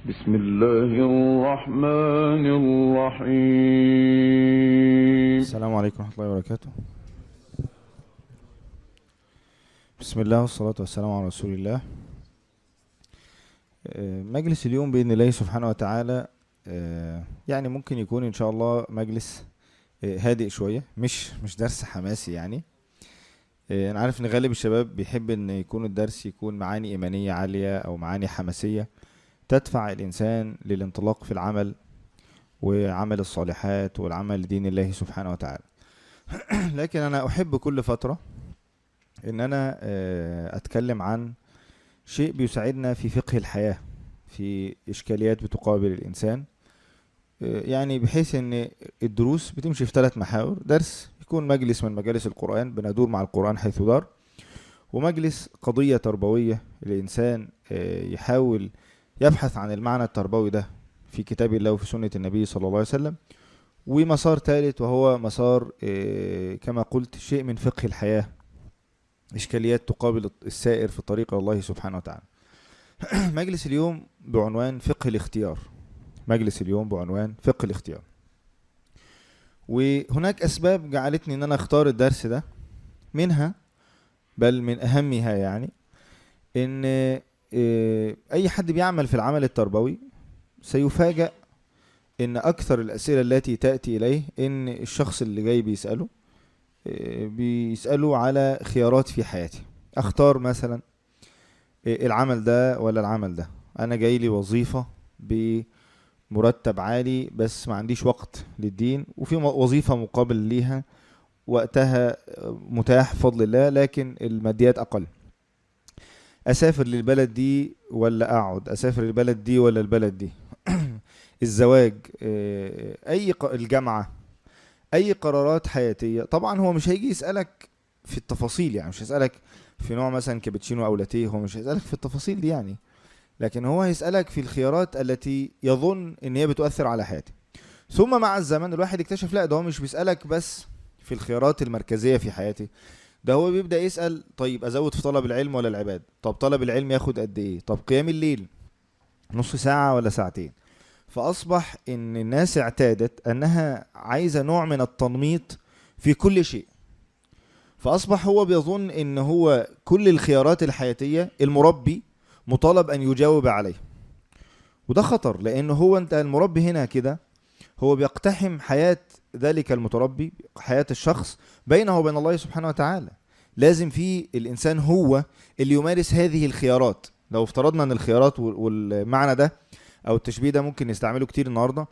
بسم الله الرحمن الرحيم السلام عليكم ورحمة الله وبركاته بسم الله والصلاة والسلام على رسول الله آه، مجلس اليوم بإذن الله سبحانه وتعالى آه، يعني ممكن يكون إن شاء الله مجلس آه، هادئ شوية مش مش درس حماسي يعني آه، أنا عارف إن غالب الشباب بيحب إن يكون الدرس يكون معاني إيمانية عالية أو معاني حماسية تدفع الإنسان للانطلاق في العمل وعمل الصالحات والعمل لدين الله سبحانه وتعالى لكن انا احب كل فتره ان انا آه، اتكلم عن شيء بيساعدنا في فقه الحياه في اشكاليات بتقابل الانسان آه، يعني بحيث ان الدروس بتمشي في ثلاث محاور درس يكون مجلس من مجالس القران بندور مع القران حيث دار ومجلس قضيه تربويه الانسان آه، يحاول يبحث عن المعنى التربوي ده في كتاب الله وفي سنة النبي صلى الله عليه وسلم ومسار ثالث وهو مسار آه، كما قلت شيء من فقه الحياة إشكاليات تقابل السائر في طريق الله سبحانه وتعالى مجلس اليوم بعنوان فقه الاختيار مجلس اليوم بعنوان فقه الاختيار وهناك أسباب جعلتني أن أنا أختار الدرس ده منها بل من أهمها يعني إن آه، أي حد بيعمل في العمل التربوي سيفاجأ ان اكثر الاسئله التي تاتي اليه ان الشخص اللي جاي بيساله آه، بيساله على خيارات في حياتي اختار مثلا آه، العمل ده ولا العمل ده انا جاي لي وظيفه بمرتب عالي بس ما عنديش وقت للدين وفي م- وظيفه مقابل ليها وقتها آه، متاح بفضل الله لكن الماديات اقل اسافر للبلد دي ولا اقعد اسافر للبلد دي ولا البلد دي الزواج آه، اي ق- الجامعه اي قرارات حياتيه طبعا هو مش هيجي يسالك في التفاصيل يعني مش هيسالك في نوع مثلا كابتشينو او لاتيه هو مش هيسالك في التفاصيل دي يعني لكن هو هيسالك في الخيارات التي يظن ان هي بتؤثر على حياته ثم مع الزمن الواحد اكتشف لا ده هو مش بيسالك بس في الخيارات المركزيه في حياتي ده هو بيبدا يسال طيب ازود في طلب العلم ولا العباد طب طلب العلم ياخد قد ايه طب قيام الليل نص ساعه ولا ساعتين فاصبح ان الناس اعتادت انها عايزه نوع من التنميط في كل شيء فاصبح هو بيظن ان هو كل الخيارات الحياتيه المربي مطالب ان يجاوب عليه وده خطر لان هو انت المربي هنا كده هو بيقتحم حياه ذلك المتربي حياه الشخص بينه وبين الله سبحانه وتعالى لازم في الانسان هو اللي يمارس هذه الخيارات لو افترضنا ان الخيارات وال- والمعنى ده او التشبيه ده ممكن نستعمله كتير النهارده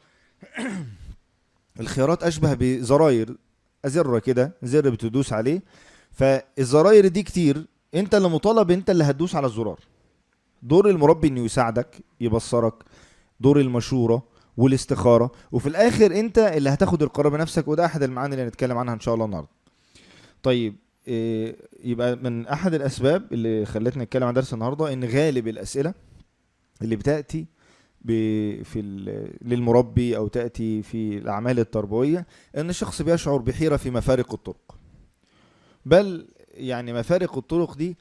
الخيارات اشبه بزراير ازره كده زر بتدوس عليه فالزراير دي كتير انت اللي مطالب انت اللي هتدوس على الزرار دور المربي انه يساعدك يبصرك دور المشوره والاستخاره وفي الاخر انت اللي هتاخد القرار بنفسك وده احد المعاني اللي هنتكلم عنها ان شاء الله النهارده طيب إيه، يبقى من احد الاسباب اللي خلتني اتكلم عن درس النهارده ان غالب الاسئله اللي بتاتي ب- في ال- للمربي او تاتي في الاعمال التربويه ان الشخص بيشعر بحيره في مفارق الطرق بل يعني مفارق الطرق دي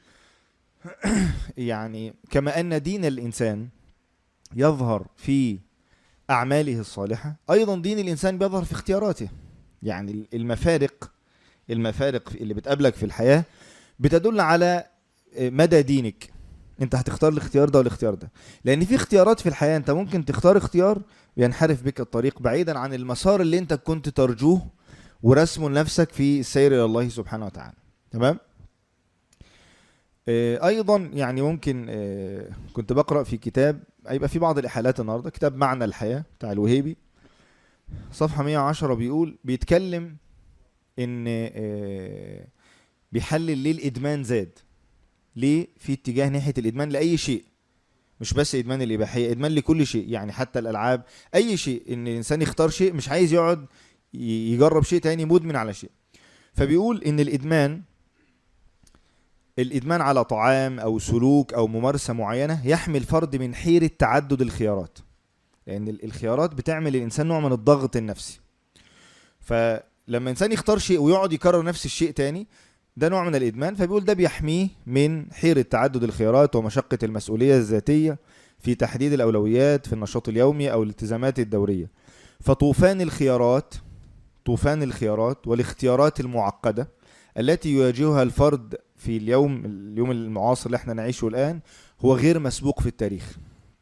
يعني كما ان دين الانسان يظهر في اعماله الصالحه ايضا دين الانسان بيظهر في اختياراته يعني المفارق المفارق اللي بتقابلك في الحياه بتدل على مدى دينك انت هتختار الاختيار ده والاختيار ده لان في اختيارات في الحياه انت ممكن تختار اختيار ينحرف بك الطريق بعيدا عن المسار اللي انت كنت ترجوه ورسمه لنفسك في السير الى الله سبحانه وتعالى تمام آه، ايضا يعني ممكن آه، كنت بقرا في كتاب هيبقى في بعض الاحالات النهارده كتاب معنى الحياه بتاع الوهيبي صفحه 110 بيقول بيتكلم ان آه، بيحلل ليه الادمان زاد ليه في اتجاه ناحيه الادمان لاي شيء مش بس ادمان الاباحيه ادمان لكل شيء يعني حتى الالعاب اي شيء ان الانسان يختار شيء مش عايز يقعد ي- يجرب شيء تاني مدمن على شيء فبيقول ان الادمان الادمان على طعام او سلوك او ممارسه معينه يحمي الفرد من حيره تعدد الخيارات لان ال- الخيارات بتعمل الانسان نوع من الضغط النفسي فلما انسان يختار شيء ويقعد يكرر نفس الشيء تاني ده نوع من الادمان فبيقول ده بيحميه من حيره تعدد الخيارات ومشقه المسؤوليه الذاتيه في تحديد الاولويات في النشاط اليومي او الالتزامات الدوريه فطوفان الخيارات طوفان الخيارات والاختيارات المعقده التي يواجهها الفرد في اليوم اليوم المعاصر اللي احنا نعيشه الان هو غير مسبوق في التاريخ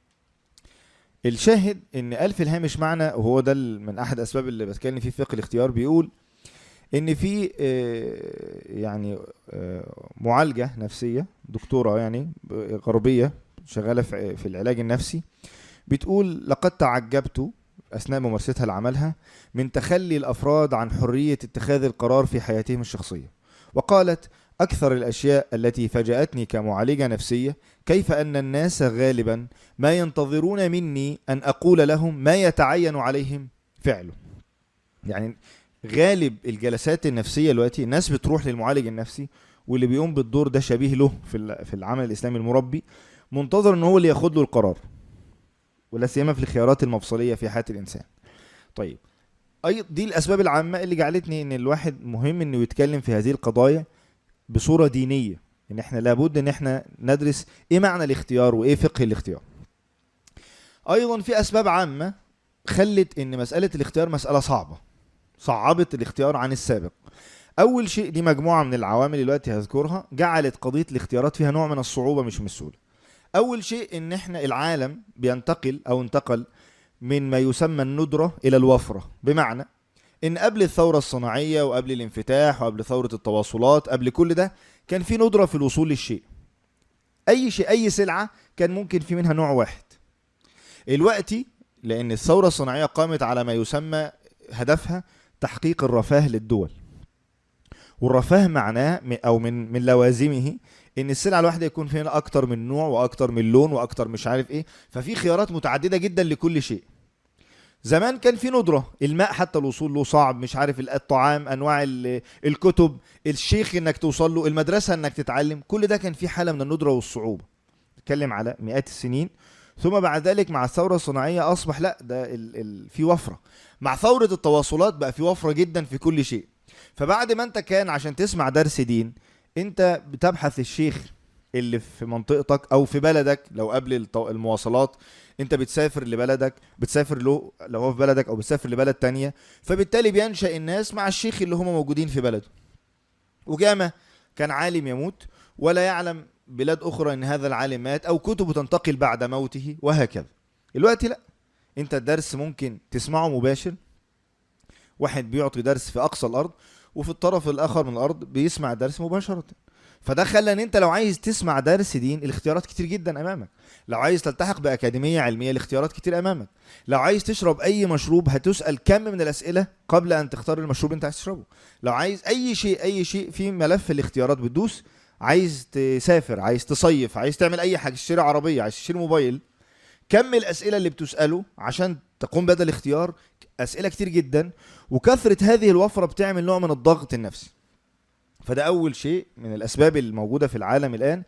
الشاهد ان قال في الهامش معنى وهو ده ال- من احد اسباب اللي بتكلم فيه فقه الاختيار بيقول ان في آه، يعني آه، معالجه نفسيه دكتوره يعني غربيه شغاله في في العلاج النفسي بتقول لقد تعجبت اثناء ممارستها لعملها من تخلي الافراد عن حريه اتخاذ القرار في حياتهم الشخصيه وقالت اكثر الاشياء التي فاجاتني كمعالجه نفسيه كيف ان الناس غالبا ما ينتظرون مني ان اقول لهم ما يتعين عليهم فعله يعني غالب الجلسات النفسيه دلوقتي الناس بتروح للمعالج النفسي واللي بيقوم بالدور ده شبيه له في ال- في العمل الاسلامي المربي منتظر ان هو اللي ياخد له القرار ولا سيما في الخيارات المفصليه في حياه الانسان طيب اي دي الاسباب العامه اللي جعلتني ان الواحد مهم انه يتكلم في هذه القضايا بصوره دينيه ان احنا لابد ان احنا ندرس ايه معنى الاختيار وايه فقه الاختيار ايضا في اسباب عامه خلت ان مساله الاختيار مساله صعبه صعبت الاختيار عن السابق اول شيء دي مجموعه من العوامل اللي دلوقتي هذكرها جعلت قضيه الاختيارات فيها نوع من الصعوبه مش من السهوله اول شيء ان احنا العالم بينتقل او انتقل من ما يسمى الندره الى الوفره بمعنى ان قبل الثوره الصناعيه وقبل الانفتاح وقبل ثوره التواصلات قبل كل ده كان في ندره في الوصول للشيء اي شيء اي سلعه كان ممكن في منها نوع واحد الوقتي لان الثوره الصناعيه قامت على ما يسمى هدفها تحقيق الرفاه للدول والرفاه معناه م- او من من لوازمه ان السلعه الواحده يكون فيها اكتر من نوع واكتر من لون واكتر مش عارف ايه ففي خيارات متعدده جدا لكل شيء زمان كان في ندره الماء حتى الوصول له صعب مش عارف ال- الطعام انواع ال- الكتب الشيخ انك توصل له المدرسه انك تتعلم كل ده كان في حاله من الندره والصعوبه نتكلم على مئات السنين ثم بعد ذلك مع الثوره الصناعيه اصبح لا ده ال ال في وفره مع ثوره التواصلات بقى في وفره جدا في كل شيء فبعد ما انت كان عشان تسمع درس دين انت بتبحث الشيخ اللي في منطقتك او في بلدك لو قبل الط- المواصلات انت بتسافر لبلدك بتسافر له لو هو في بلدك او بتسافر لبلد تانية فبالتالي بينشأ الناس مع الشيخ اللي هم موجودين في بلده وجامع كان عالم يموت ولا يعلم بلاد اخرى ان هذا العالم مات او كتبه تنتقل بعد موته وهكذا الوقت لا انت الدرس ممكن تسمعه مباشر واحد بيعطي درس في اقصى الارض وفي الطرف الاخر من الارض بيسمع الدرس مباشره فده خلى ان انت لو عايز تسمع درس دين الاختيارات كتير جدا امامك لو عايز تلتحق باكاديميه علميه الاختيارات كتير امامك لو عايز تشرب اي مشروب هتسال كم من الاسئله قبل ان تختار المشروب انت عايز تشربه لو عايز اي شيء اي شيء في ملف الاختيارات بتدوس عايز تسافر عايز تصيف عايز تعمل اي حاجه تشتري عربيه عايز تشتري موبايل كم الاسئله اللي بتساله عشان تقوم بهذا الاختيار اسئله كتير جدا وكثره هذه الوفره بتعمل نوع من الضغط النفسي فده اول شيء من الاسباب الموجوده في العالم الان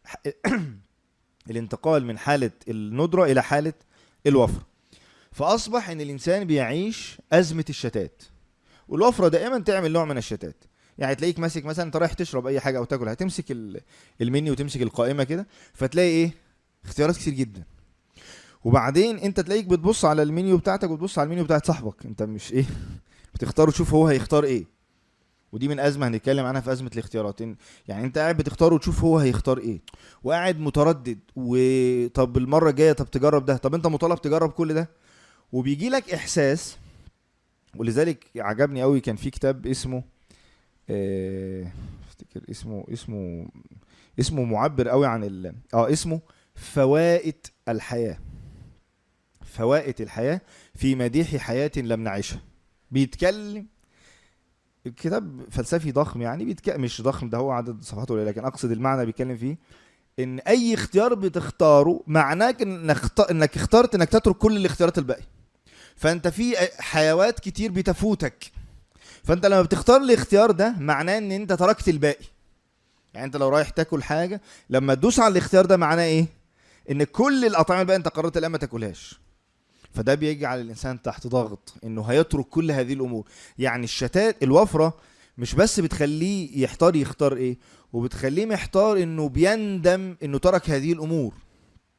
الانتقال من حاله الندره الى حاله الوفره فاصبح ان الانسان بيعيش ازمه الشتات والوفره دائما تعمل نوع من الشتات يعني تلاقيك ماسك مثلا انت رايح تشرب اي حاجه او تاكل هتمسك ال- المنيو وتمسك القائمه كده فتلاقي ايه اختيارات كتير جدا وبعدين انت تلاقيك بتبص على المنيو بتاعتك وتبص على المنيو بتاعت صاحبك انت مش ايه بتختار وتشوف هو هيختار ايه ودي من ازمه هنتكلم عنها في ازمه الاختيارات إن- يعني انت قاعد بتختار وتشوف هو هيختار ايه وقاعد متردد وطب المره الجايه طب تجرب ده طب انت مطالب تجرب كل ده وبيجي لك احساس ولذلك عجبني قوي كان في كتاب اسمه آه، افتكر اسمه اسمه اسمه معبر قوي عن ال اه اسمه فوائد الحياه فوائد الحياه في مديح حياه لم نعيشها بيتكلم الكتاب فلسفي ضخم يعني بيتك... مش ضخم ده هو عدد صفحاته قليله لكن اقصد المعنى اللي بيتكلم فيه ان اي اختيار بتختاره معناه انك اخت... انك اخترت انك تترك كل الاختيارات الباقيه فانت في حيوات كتير بتفوتك فانت لما بتختار الاختيار ده معناه ان انت تركت الباقي يعني انت لو رايح تاكل حاجه لما تدوس على الاختيار ده معناه ايه ان كل الاطعمه الباقيه انت قررت الان ما تاكلهاش فده بيجعل الانسان تحت ضغط انه هيترك كل هذه الامور يعني الشتات الوفره مش بس بتخليه يحتار يختار ايه وبتخليه محتار انه بيندم انه ترك هذه الامور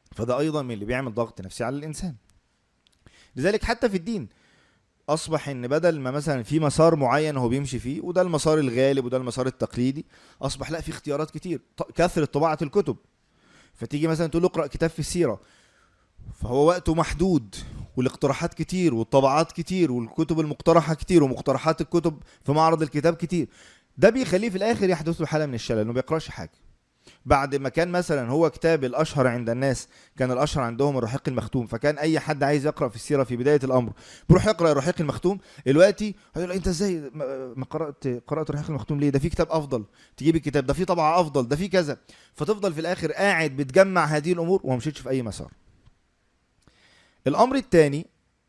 فده ايضا من اللي بيعمل ضغط نفسي على الانسان لذلك حتى في الدين اصبح ان بدل ما مثلا في مسار معين هو بيمشي فيه وده المسار الغالب وده المسار التقليدي اصبح لا في اختيارات كتير ط- كثره طباعه الكتب فتيجي مثلا تقول له اقرا كتاب في السيره فهو وقته محدود والاقتراحات كتير والطبعات كتير والكتب المقترحه كتير ومقترحات الكتب في معرض الكتاب كتير ده بيخليه في الاخر يحدث له حاله من الشلل انه ما بيقراش حاجه بعد ما كان مثلا هو كتاب الاشهر عند الناس كان الاشهر عندهم الرحيق المختوم فكان اي حد عايز يقرا في السيره في بدايه الامر بيروح يقرا الرحيق المختوم دلوقتي هيقول انت ازاي ما ما قرات قرات الرحيق المختوم ليه ده في كتاب افضل تجيب الكتاب ده في طبعه افضل ده في كذا فتفضل في الاخر قاعد بتجمع هذه الامور وما مشيتش في اي مسار الامر الثاني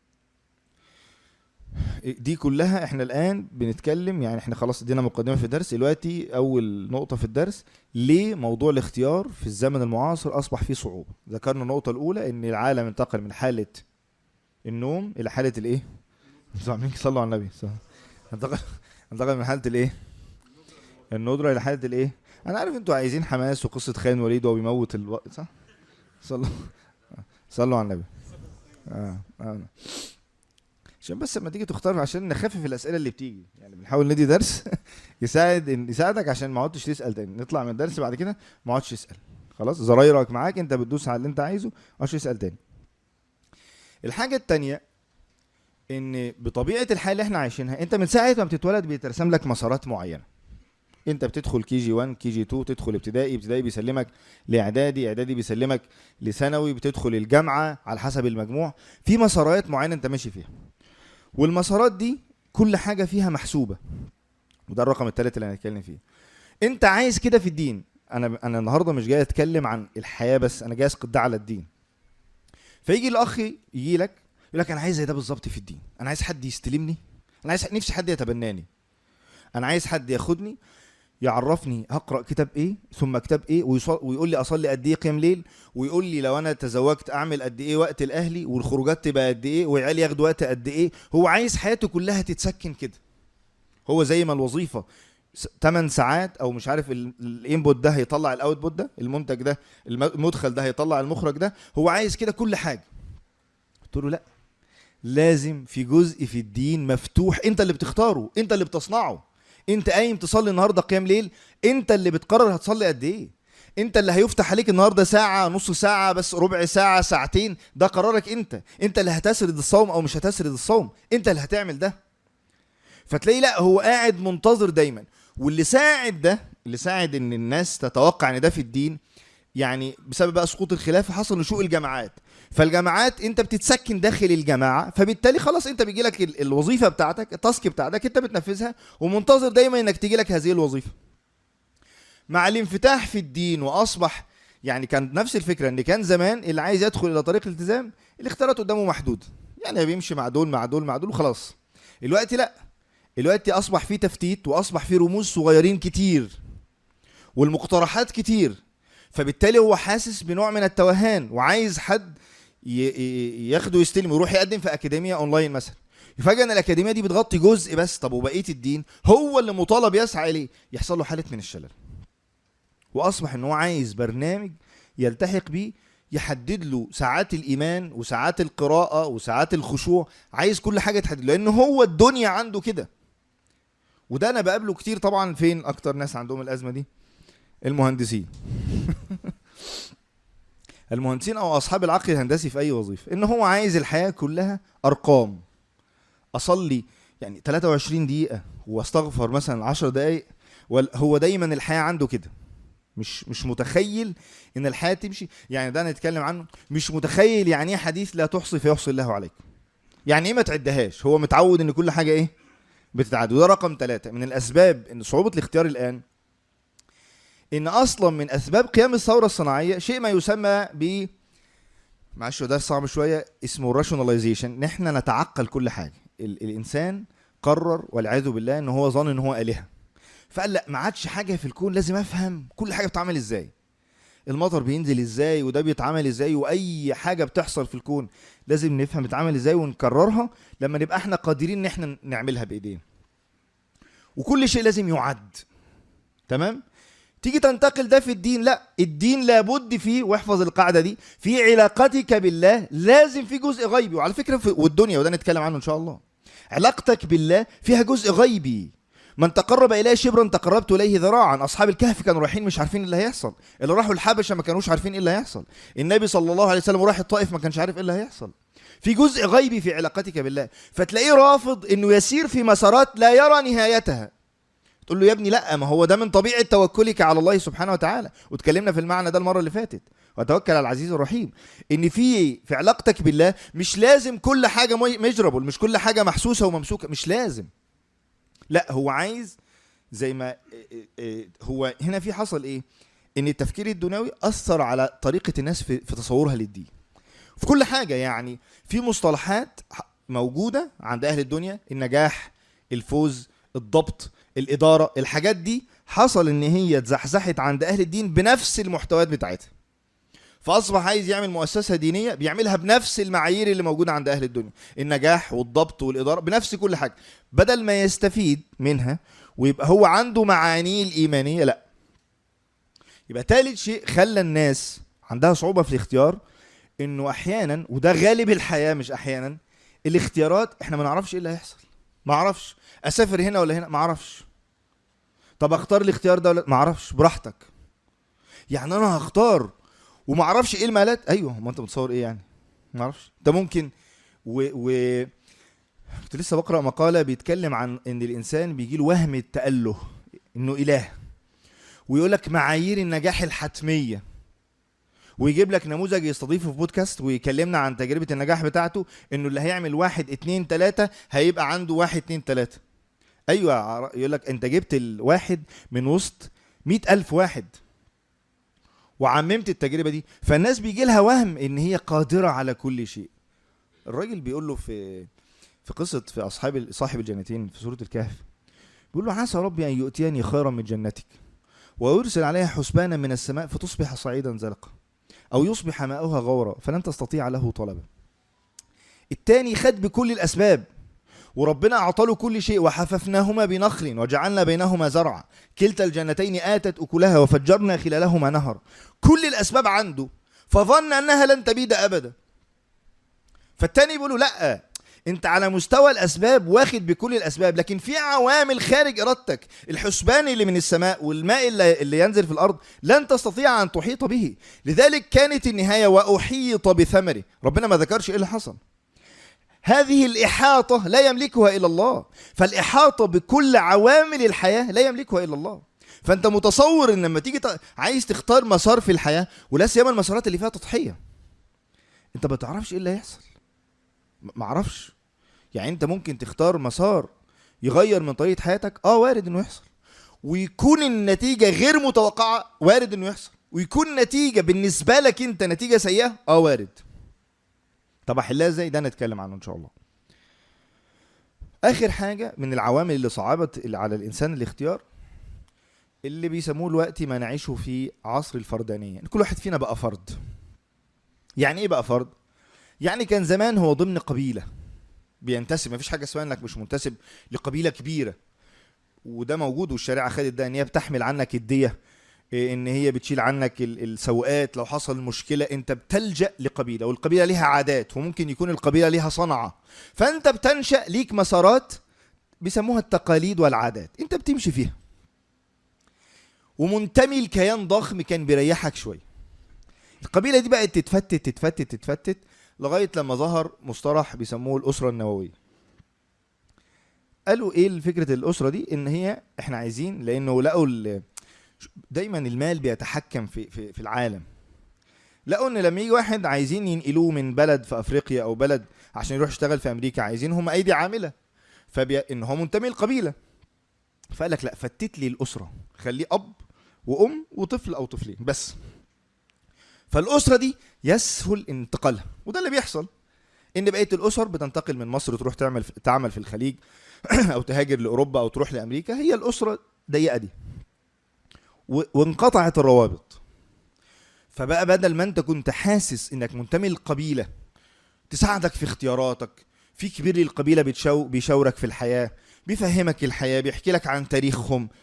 دي كلها احنا الان بنتكلم يعني احنا خلاص ادينا مقدمه في الدرس دلوقتي اول نقطه في الدرس ليه موضوع الاختيار في الزمن المعاصر اصبح فيه صعوبه ذكرنا النقطه الاولى ان العالم انتقل من حاله النوم الى حاله الايه انتوا عاملين صلوا على النبي صح. انتقل انتقل من حاله الايه الندره الى حاله الايه انا عارف انتوا عايزين حماس وقصه خان وليد وهو بيموت الوقت صح صلوا صلوا على النبي آه. آه. عشان بس لما تيجي تختار عشان نخفف الاسئله اللي بتيجي يعني بنحاول ندي درس يساعد إن يساعدك عشان ما عدتش تسال تاني نطلع من الدرس بعد كده ما عدتش تسال خلاص زرايرك معاك انت بتدوس على اللي انت عايزه ما عدتش تسال تاني الحاجه التانية ان بطبيعه الحياه اللي احنا عايشينها انت من ساعه ما بتتولد بيترسم لك مسارات معينه انت بتدخل كي جي 1 كي جي 2 تدخل ابتدائي ابتدائي بيسلمك لاعدادي اعدادي بيسلمك لثانوي بتدخل الجامعه على حسب المجموع في مسارات معينه انت ماشي فيها والمسارات دي كل حاجه فيها محسوبه وده الرقم الثالث اللي هنتكلم فيه انت عايز كده في الدين انا انا النهارده مش جاي اتكلم عن الحياه بس انا جاي اسقط ده على الدين فيجي الاخ يجي لك يقول لك انا عايز زي ده بالظبط في الدين انا عايز حد يستلمني انا عايز نفسي حد يتبناني انا عايز حد ياخدني يعرفني هقرا كتاب ايه ثم كتاب ايه ويصل ويقول لي اصلي قد ايه قيام ليل ويقول لي لو انا تزوجت اعمل قد ايه وقت لاهلي والخروجات تبقى قد ايه وعيالي ياخدوا وقت قد ايه هو عايز حياته كلها تتسكن كده هو زي ما الوظيفه 8 ساعات او مش عارف ال- الانبوت ده هيطلع الاوتبوت ده المنتج ده الم- المدخل ده هيطلع المخرج ده هو عايز كده كل حاجه قلت له لا لازم في جزء في الدين مفتوح انت اللي بتختاره انت اللي بتصنعه انت قايم تصلي النهارده قيام ليل انت اللي بتقرر هتصلي قد ايه انت اللي هيفتح عليك النهارده ساعه نص ساعه بس ربع ساعه ساعتين ده قرارك انت انت اللي هتسرد الصوم او مش هتسرد الصوم انت اللي هتعمل ده فتلاقي لا هو قاعد منتظر دايما واللي ساعد ده اللي ساعد ان الناس تتوقع ان ده في الدين يعني بسبب بقى سقوط الخلافه حصل نشوء الجماعات فالجماعات انت بتتسكن داخل الجماعه فبالتالي خلاص انت بيجي لك ال- الوظيفه بتاعتك التاسك بتاعتك انت بتنفذها ومنتظر دايما انك تيجي لك هذه الوظيفه مع الانفتاح في الدين واصبح يعني كان نفس الفكره ان كان زمان اللي عايز يدخل الى طريق الالتزام الاختيارات قدامه محدوده يعني بيمشي مع دول مع دول مع دول وخلاص دلوقتي لا دلوقتي اصبح في تفتيت واصبح في رموز صغيرين كتير والمقترحات كتير فبالتالي هو حاسس بنوع من التوهان وعايز حد ي- ي- ياخده يستلم ويروح يقدم في اكاديميه اونلاين مثلا يفاجئ ان الاكاديميه دي بتغطي جزء بس طب وبقيه الدين هو اللي مطالب يسعى اليه يحصل له حاله من الشلل واصبح ان هو عايز برنامج يلتحق بيه يحدد له ساعات الايمان وساعات القراءه وساعات الخشوع عايز كل حاجه تحدد لان هو الدنيا عنده كده وده انا بقابله كتير طبعا فين اكتر ناس عندهم الازمه دي المهندسين المهندسين او اصحاب العقل الهندسي في اي وظيفه ان هو عايز الحياه كلها ارقام اصلي يعني 23 دقيقه واستغفر مثلا 10 دقائق هو دايما الحياه عنده كده مش مش متخيل ان الحياه تمشي يعني ده نتكلم عنه مش متخيل يعني ايه حديث لا تحصي فيحصي الله عليك يعني ايه ما تعدهاش هو متعود ان كل حاجه ايه بتتعد وده رقم ثلاثة من الاسباب ان صعوبه الاختيار الان ان اصلا من اسباب قيام الثوره الصناعيه شيء ما يسمى ب معلش ده صعب شويه اسمه الراشوناليزيشن ان احنا نتعقل كل حاجه ال- الانسان قرر والعياذ بالله ان هو ظن ان هو الهه فقال لا ما عادش حاجه في الكون لازم افهم كل حاجه بتتعمل ازاي المطر بينزل ازاي وده بيتعمل ازاي واي حاجه بتحصل في الكون لازم نفهم بتتعمل ازاي ونكررها لما نبقى احنا قادرين ان احنا نعملها بايدينا وكل شيء لازم يعد تمام تيجي تنتقل ده في الدين لا الدين لابد فيه واحفظ القاعده دي في علاقتك بالله لازم في جزء غيبي وعلى فكره في والدنيا وده نتكلم عنه ان شاء الله علاقتك بالله فيها جزء غيبي من تقرب اليه شبرا تقربت اليه ذراعا اصحاب الكهف كانوا رايحين مش عارفين ايه اللي هيحصل اللي راحوا الحبشه ما كانوش عارفين ايه اللي هيحصل النبي صلى الله عليه وسلم راح الطائف ما كانش عارف ايه اللي هيحصل في جزء غيبي في علاقتك بالله فتلاقيه رافض انه يسير في مسارات لا يرى نهايتها تقول له يا ابني لا ما هو ده من طبيعه توكلك على الله سبحانه وتعالى واتكلمنا في المعنى ده المره اللي فاتت وتوكل على العزيز الرحيم ان في في علاقتك بالله مش لازم كل حاجه ميجربل مش كل حاجه محسوسه وممسوكه مش لازم لا هو عايز زي ما إيه، إيه، هو هنا في حصل ايه ان التفكير الدنيوي اثر على طريقه الناس في, في تصورها للدين في كل حاجه يعني في مصطلحات موجوده عند اهل الدنيا النجاح الفوز الضبط الاداره الحاجات دي حصل ان هي اتزحزحت عند اهل الدين بنفس المحتويات بتاعتها فاصبح عايز يعمل مؤسسه دينيه بيعملها بنفس المعايير اللي موجوده عند اهل الدنيا النجاح والضبط والاداره بنفس كل حاجه بدل ما يستفيد منها ويبقى هو عنده معانيه الايمانيه لا يبقى ثالث شيء خلى الناس عندها صعوبه في الاختيار انه احيانا وده غالب الحياه مش احيانا الاختيارات احنا ما نعرفش ايه اللي هيحصل ما اعرفش اسافر هنا ولا هنا ما اعرفش طب اختار الاختيار ده ولا ما اعرفش براحتك يعني انا هختار وما اعرفش ايه المالات ايوه ما انت متصور ايه يعني ما اعرفش ده ممكن و, و... كنت لسه بقرا مقاله بيتكلم عن ان الانسان بيجي له وهم التاله انه اله ويقول لك معايير النجاح الحتميه ويجيب لك نموذج يستضيفه في بودكاست ويكلمنا عن تجربه النجاح بتاعته انه اللي هيعمل واحد اتنين تلاته هيبقى عنده واحد اتنين تلاته ايوه يقول لك انت جبت الواحد من وسط مئة ألف واحد وعممت التجربه دي فالناس بيجي لها وهم ان هي قادره على كل شيء الراجل بيقول له في في قصه في اصحاب صاحب الجنتين في سوره الكهف بيقول له عسى ربي ان يؤتيني خيرا من جنتك ويرسل عليها حسبانا من السماء فتصبح صعيدا زلقا او يصبح ماؤها غورا فلن تستطيع له طلبا التاني خد بكل الاسباب وربنا اعطى كل شيء وحففناهما بنخل وجعلنا بينهما زرعا كلتا الجنتين اتت اكلها وفجرنا خلالهما نهر كل الاسباب عنده فظن انها لن تبيد ابدا فالتاني بيقول لا انت على مستوى الاسباب واخد بكل الاسباب لكن في عوامل خارج ارادتك الحسبان اللي من السماء والماء اللي, اللي ينزل في الارض لن تستطيع ان تحيط به لذلك كانت النهايه واحيط بثمره ربنا ما ذكرش ايه اللي حصل هذه الإحاطة لا يملكها إلا الله فالإحاطة بكل عوامل الحياة لا يملكها إلا الله فأنت متصور إن لما تيجي عايز تختار مسار في الحياة ولا سيما المسارات اللي فيها تضحية أنت ما تعرفش إيه اللي هيحصل ما اعرفش يعني أنت ممكن تختار مسار يغير من طريقة حياتك اه وارد انه يحصل ويكون النتيجة غير متوقعة وارد انه يحصل ويكون نتيجة بالنسبة لك انت نتيجة سيئة اه وارد طب احلها ازاي ده نتكلم عنه ان شاء الله اخر حاجه من العوامل اللي صعبت على الانسان الاختيار اللي بيسموه الوقت ما نعيشه في عصر الفردانيه كل واحد فينا بقى فرد يعني ايه بقى فرد يعني كان زمان هو ضمن قبيله بينتسب مفيش حاجه اسمها انك مش منتسب لقبيله كبيره وده موجود والشريعه خدت ده ان هي بتحمل عنك الديه إيه، ان هي بتشيل عنك السوءات لو حصل مشكله انت بتلجا لقبيله والقبيله ليها عادات وممكن يكون القبيله ليها صنعه فانت بتنشا ليك مسارات بيسموها التقاليد والعادات انت بتمشي فيها ومنتمي لكيان ضخم كان بيريحك شويه القبيله دي بقت تتفتت تتفتت تتفتت لغايه لما ظهر مصطلح بيسموه الاسره النوويه قالوا ايه فكره الاسره دي ان هي احنا عايزين لانه لقوا دايما المال بيتحكم في في, في العالم لقوا ان لما يجي واحد عايزين ينقلوه من بلد في افريقيا او بلد عشان يروح يشتغل في امريكا عايزين هم ايدي عامله فبي ان هو منتمي لقبيله فقال لك لا فتت لي الاسره خليه اب وام وطفل او طفلين بس فالاسره دي يسهل انتقالها وده اللي بيحصل ان بقيه الاسر بتنتقل من مصر تروح تعمل تعمل في الخليج او تهاجر لاوروبا او تروح لامريكا هي الاسره ضيقه دي وانقطعت الروابط فبقى بدل ما انت كنت حاسس انك منتمي للقبيله تساعدك في اختياراتك في كبير للقبيله بتشو بيشاورك في الحياه بيفهمك الحياه بيحكي لك عن تاريخهم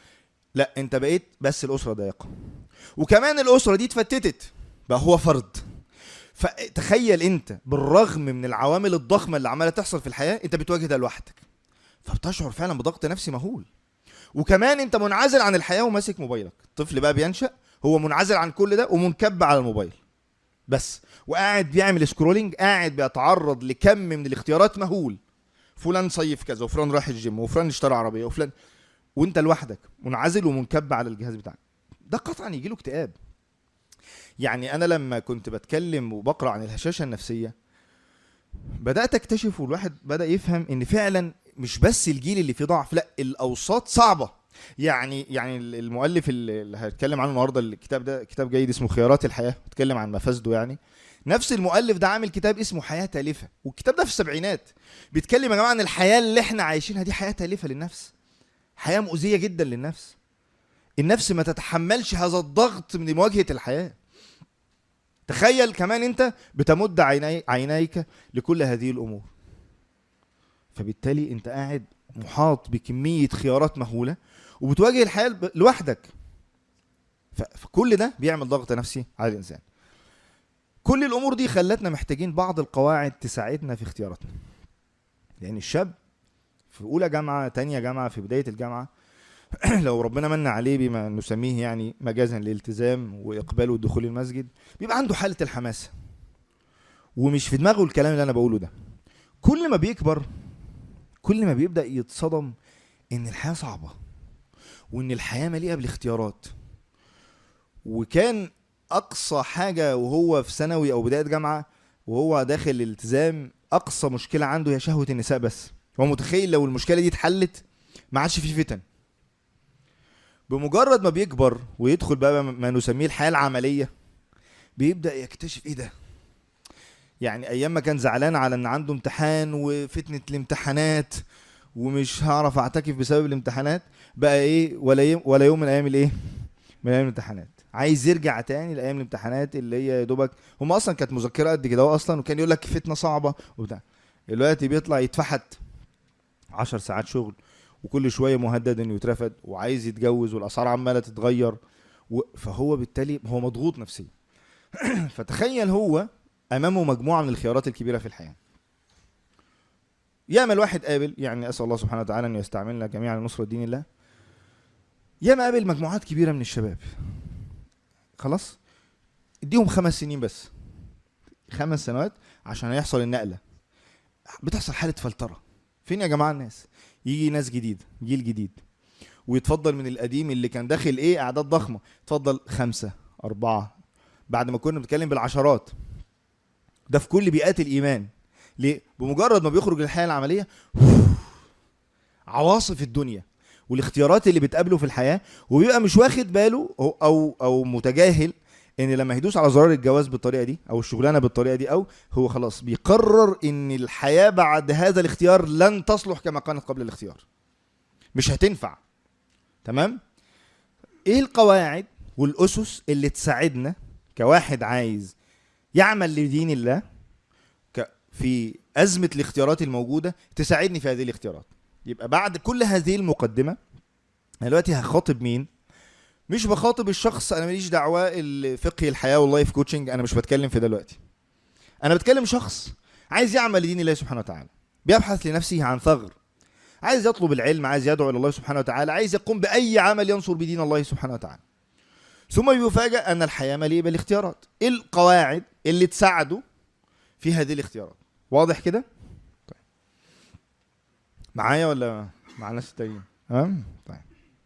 لا انت بقيت بس الاسره ضيقه وكمان الاسره دي اتفتتت بقى هو فرد فتخيل انت بالرغم من العوامل الضخمه اللي عماله تحصل في الحياه انت بتواجه ده لوحدك فبتشعر فعلا بضغط نفسي مهول وكمان انت منعزل عن الحياه وماسك موبايلك الطفل بقى بينشا هو منعزل عن كل ده ومنكب على الموبايل بس وقاعد بيعمل سكرولينج قاعد بيتعرض لكم من الاختيارات مهول فلان صيف كذا وفلان راح الجيم وفلان اشترى عربيه وفلان وانت لوحدك منعزل ومنكب على الجهاز بتاعك ده قطعا يجي له اكتئاب يعني انا لما كنت بتكلم وبقرا عن الهشاشه النفسيه بدات اكتشف والواحد بدا يفهم ان فعلا مش بس الجيل اللي فيه ضعف لا الاوساط صعبه يعني يعني المؤلف اللي هتكلم عنه النهارده الكتاب ده كتاب جيد اسمه خيارات الحياه بيتكلم عن مفاسده يعني نفس المؤلف ده عامل كتاب اسمه حياه تالفه والكتاب ده في السبعينات بيتكلم يا جماعه عن الحياه اللي احنا عايشينها دي حياه تالفه للنفس حياه مؤذيه جدا للنفس النفس ما تتحملش هذا الضغط من مواجهه الحياه تخيل كمان انت بتمد عيني عينيك لكل هذه الامور فبالتالي انت قاعد محاط بكميه خيارات مهوله وبتواجه الحياه ب- لوحدك ف- فكل ده بيعمل ضغط نفسي على الانسان كل الامور دي خلتنا محتاجين بعض القواعد تساعدنا في اختياراتنا لان الشاب في اولى جامعه تانية جامعه في بدايه الجامعه لو ربنا من عليه بما نسميه يعني مجازا الالتزام واقباله ودخول المسجد بيبقى عنده حاله الحماسه ومش في دماغه الكلام اللي انا بقوله ده كل ما بيكبر كل ما بيبدا يتصدم ان الحياه صعبه وان الحياه مليئه بالاختيارات وكان اقصى حاجه وهو في ثانوي او بدايه جامعه وهو داخل الالتزام اقصى مشكله عنده هي شهوه النساء بس هو متخيل لو المشكله دي اتحلت ما عادش فيه فتن بمجرد ما بيكبر ويدخل بقى ما نسميه الحياه العمليه بيبدا يكتشف ايه ده يعني ايام ما كان زعلان على ان عنده امتحان وفتنه الامتحانات ومش هعرف اعتكف بسبب الامتحانات بقى ايه ولا يوم ولا يوم من ايام الايه من ايام الامتحانات عايز يرجع تاني لايام الامتحانات اللي هي يا دوبك هم اصلا كانت مذكره قد كده هو اصلا وكان يقول لك فتنه صعبه وبتاع دلوقتي بيطلع يتفحت 10 ساعات شغل وكل شويه مهدد انه يترفد وعايز يتجوز والاسعار عماله تتغير و... فهو بالتالي هو مضغوط نفسيا فتخيل هو امامه مجموعه من الخيارات الكبيره في الحياه ياما الواحد قابل يعني اسال الله سبحانه وتعالى ان يستعملنا جميعا لنصره دين الله ياما قابل مجموعات كبيره من الشباب خلاص اديهم خمس سنين بس خمس سنوات عشان يحصل النقله بتحصل حاله فلتره فين يا جماعه الناس يجي ناس جديد جيل جديد ويتفضل من القديم اللي كان داخل ايه اعداد ضخمه اتفضل خمسة أربعة بعد ما كنا بنتكلم بالعشرات ده في كل بيئات الإيمان ليه؟ بمجرد ما بيخرج للحياة العملية عواصف الدنيا والاختيارات اللي بتقابله في الحياة وبيبقى مش واخد باله أو أو, أو متجاهل ان لما يدوس على زرار الجواز بالطريقه دي او الشغلانه بالطريقه دي او هو خلاص بيقرر ان الحياه بعد هذا الاختيار لن تصلح كما كانت قبل الاختيار مش هتنفع تمام ايه القواعد والاسس اللي تساعدنا كواحد عايز يعمل لدين الله ك- في ازمه الاختيارات الموجوده تساعدني في هذه الاختيارات يبقى بعد كل هذه المقدمه أنا دلوقتي هخاطب مين مش بخاطب الشخص انا ماليش دعوه الفقه الحياه واللايف كوتشنج انا مش بتكلم في ده دلوقتي انا بتكلم شخص عايز يعمل لدين الله سبحانه وتعالى بيبحث لنفسه عن ثغر عايز يطلب العلم عايز يدعو الى الله سبحانه وتعالى عايز يقوم باي عمل ينصر بدين الله سبحانه وتعالى ثم يفاجأ ان الحياه مليئه بالاختيارات ايه القواعد اللي تساعده في هذه الاختيارات واضح كده طيب معايا ولا مع الناس التانيين تمام طيب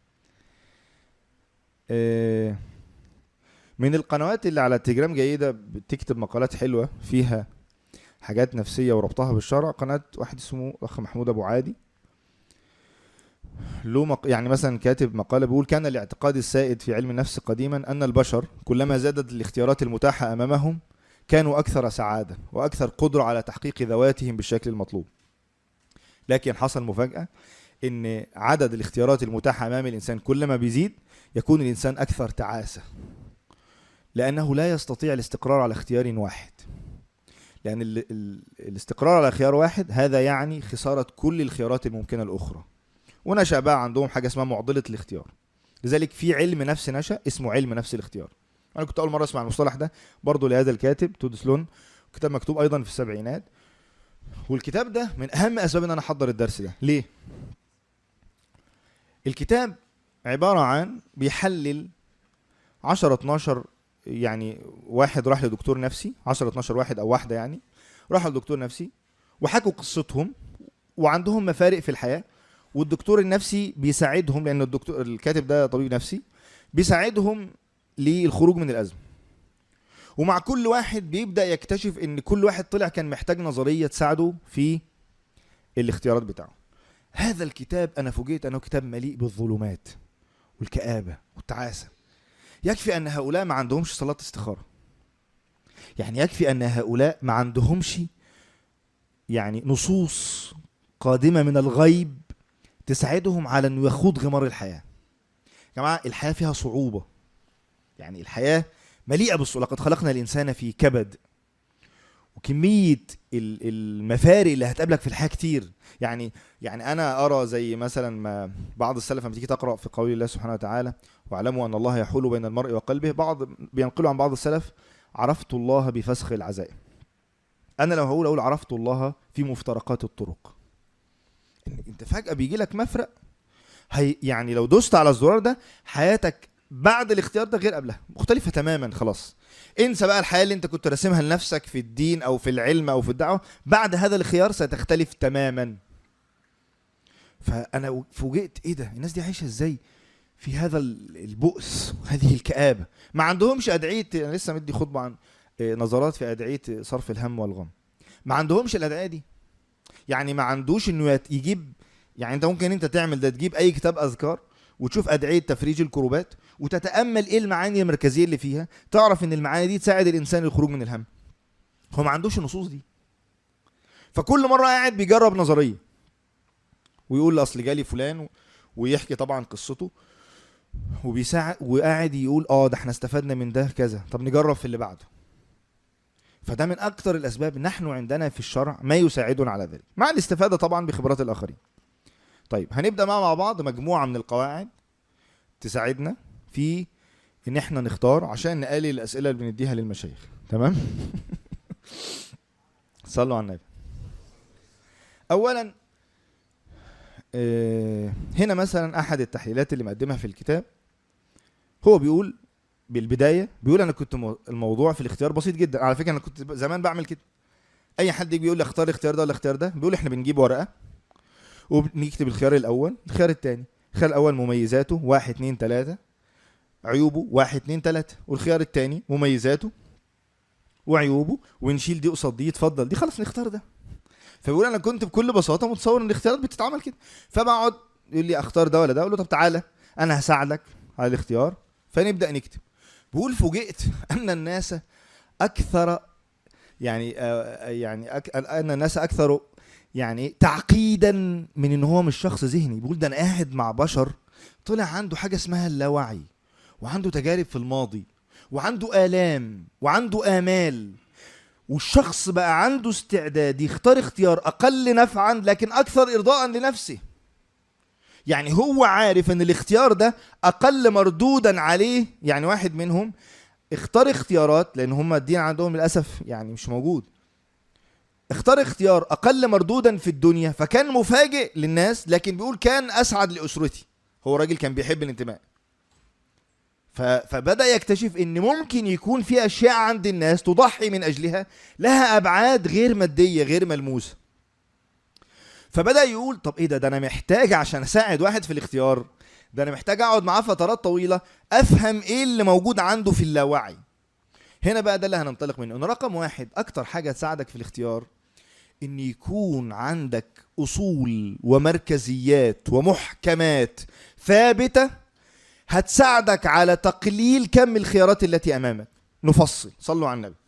آه، من القنوات اللي على التليجرام جيدة بتكتب مقالات حلوة فيها حاجات نفسية وربطها بالشرع قناة واحد اسمه أخ محمود أبو عادي له مق... يعني مثلا كاتب مقالة بيقول كان الاعتقاد السائد في علم النفس قديما أن البشر كلما زادت الاختيارات المتاحة أمامهم كانوا أكثر سعادة وأكثر قدرة على تحقيق ذواتهم بالشكل المطلوب لكن حصل مفاجأة إن عدد الاختيارات المتاحة أمام الإنسان كلما بيزيد يكون الإنسان أكثر تعاسة لأنه لا يستطيع الاستقرار على اختيار واحد لأن ال ال الاستقرار على خيار واحد هذا يعني خسارة كل الخيارات الممكنة الأخرى ونشأ بقى عندهم حاجة اسمها معضلة الاختيار لذلك في علم نفس نشا اسمه علم نفس الاختيار انا كنت اول مره اسمع المصطلح ده برضه لهذا الكاتب تود سلون كتاب مكتوب ايضا في السبعينات والكتاب ده من اهم اسباب ان انا احضر الدرس ده ليه الكتاب عباره عن بيحلل 10 12 يعني واحد راح لدكتور نفسي 10 12 واحد او واحده يعني راحوا لدكتور نفسي وحكوا قصتهم وعندهم مفارق في الحياه والدكتور النفسي بيساعدهم لان الدكتور الكاتب ده طبيب نفسي بيساعدهم للخروج من الازمه ومع كل واحد بيبدا يكتشف ان كل واحد طلع كان محتاج نظريه تساعده في الاختيارات بتاعه هذا الكتاب انا فوجئت انه كتاب مليء بالظلمات والكآبه والتعاسه يكفي ان هؤلاء ما عندهمش صلاه استخاره يعني يكفي ان هؤلاء ما عندهمش يعني نصوص قادمه من الغيب تساعدهم على انه يخوض غمار الحياه يا جماعه الحياه فيها صعوبه يعني الحياه مليئه بالصعوبه لقد خلقنا الانسان في كبد وكميه ال- المفارق اللي هتقابلك في الحياه كتير يعني يعني انا ارى زي مثلا ما بعض السلف لما تيجي تقرا في قول الله سبحانه وتعالى واعلموا ان الله يحول بين المرء وقلبه بعض بينقلوا عن بعض السلف عرفت الله بفسخ العزائم انا لو هقول اقول عرفت الله في مفترقات الطرق إن انت فجاه بيجي لك مفرق هي يعني لو دوست على الزرار ده حياتك بعد الاختيار ده غير قبلها مختلفه تماما خلاص انسى بقى الحياه اللي انت كنت راسمها لنفسك في الدين او في العلم او في الدعوه بعد هذا الخيار ستختلف تماما فانا فوجئت ايه ده الناس دي عايشه ازاي في هذا ال- البؤس وهذه الكآبة ما عندهمش أدعية أنا لسه مدي خطبة عن آه، نظرات في أدعية صرف الهم والغم ما عندهمش الأدعية دي يعني ما عندوش إنه يت- يجيب يعني أنت ممكن أنت تعمل ده تجيب أي كتاب أذكار وتشوف أدعية تفريج الكروبات وتتأمل إيه المعاني المركزية اللي فيها تعرف إن المعاني دي تساعد الإنسان للخروج من الهم هو ما عندوش النصوص دي فكل مرة قاعد بيجرب نظرية ويقول أصل جالي فلان و- ويحكي طبعا قصته وبيساعد وقاعد يقول اه ده احنا استفدنا من ده كذا طب نجرب في اللي بعده فده من اكتر الاسباب نحن عندنا في الشرع ما يساعدنا على ذلك مع الاستفاده طبعا بخبرات الاخرين طيب هنبدا مع مع بعض مجموعه من القواعد تساعدنا في ان احنا نختار عشان نقلل الاسئله اللي بنديها للمشايخ تمام صلوا على النبي اولا آه، هنا مثلا احد التحليلات اللي مقدمها في الكتاب هو بيقول بالبدايه بيقول انا كنت مو- الموضوع في الاختيار بسيط جدا على فكره انا كنت زمان بعمل كده اي حد يجي بيقول لي اختار الاختيار ده ولا الاختيار ده بيقول احنا بنجيب ورقه وبنكتب الخيار الاول الخيار الثاني الخيار الاول مميزاته واحد اتنين تلاته عيوبه واحد اتنين تلاته والخيار الثاني مميزاته وعيوبه ونشيل دي قصاد دي اتفضل دي خلاص نختار ده فبيقول انا كنت بكل بساطه متصور ان الاختيارات بتتعمل كده فبقعد يقول لي اختار ده ولا ده اقول له طب تعالى انا هساعدك على الاختيار فنبدا نكتب بقول فوجئت ان الناس اكثر يعني آه، يعني أك ان الناس اكثر يعني تعقيدا من ان هو مش شخص ذهني بيقول ده انا قاعد مع بشر طلع عنده حاجه اسمها اللاوعي وعنده تجارب في الماضي وعنده الام وعنده امال والشخص بقى عنده استعداد يختار اختيار اقل نفعا لكن اكثر ارضاء لنفسه يعني هو عارف ان الاختيار ده اقل مردودا عليه يعني واحد منهم اختار اختيارات لان هم الدين عندهم للاسف يعني مش موجود اختار اختيار اقل مردودا في الدنيا فكان مفاجئ للناس لكن بيقول كان اسعد لاسرتي هو راجل كان بيحب الانتماء ف... فبدا يكتشف ان ممكن يكون في اشياء عند الناس تضحي من اجلها لها ابعاد غير ماديه غير ملموسه فبدا يقول طب ايه ده ده انا محتاج عشان اساعد واحد في الاختيار ده انا محتاج اقعد معاه فترات طويله افهم ايه اللي موجود عنده في اللاوعي هنا بقى ده اللي هننطلق منه ان رقم واحد اكتر حاجه تساعدك في الاختيار ان يكون عندك اصول ومركزيات ومحكمات ثابته هتساعدك على تقليل كم الخيارات التي امامك نفصل صلوا على النبي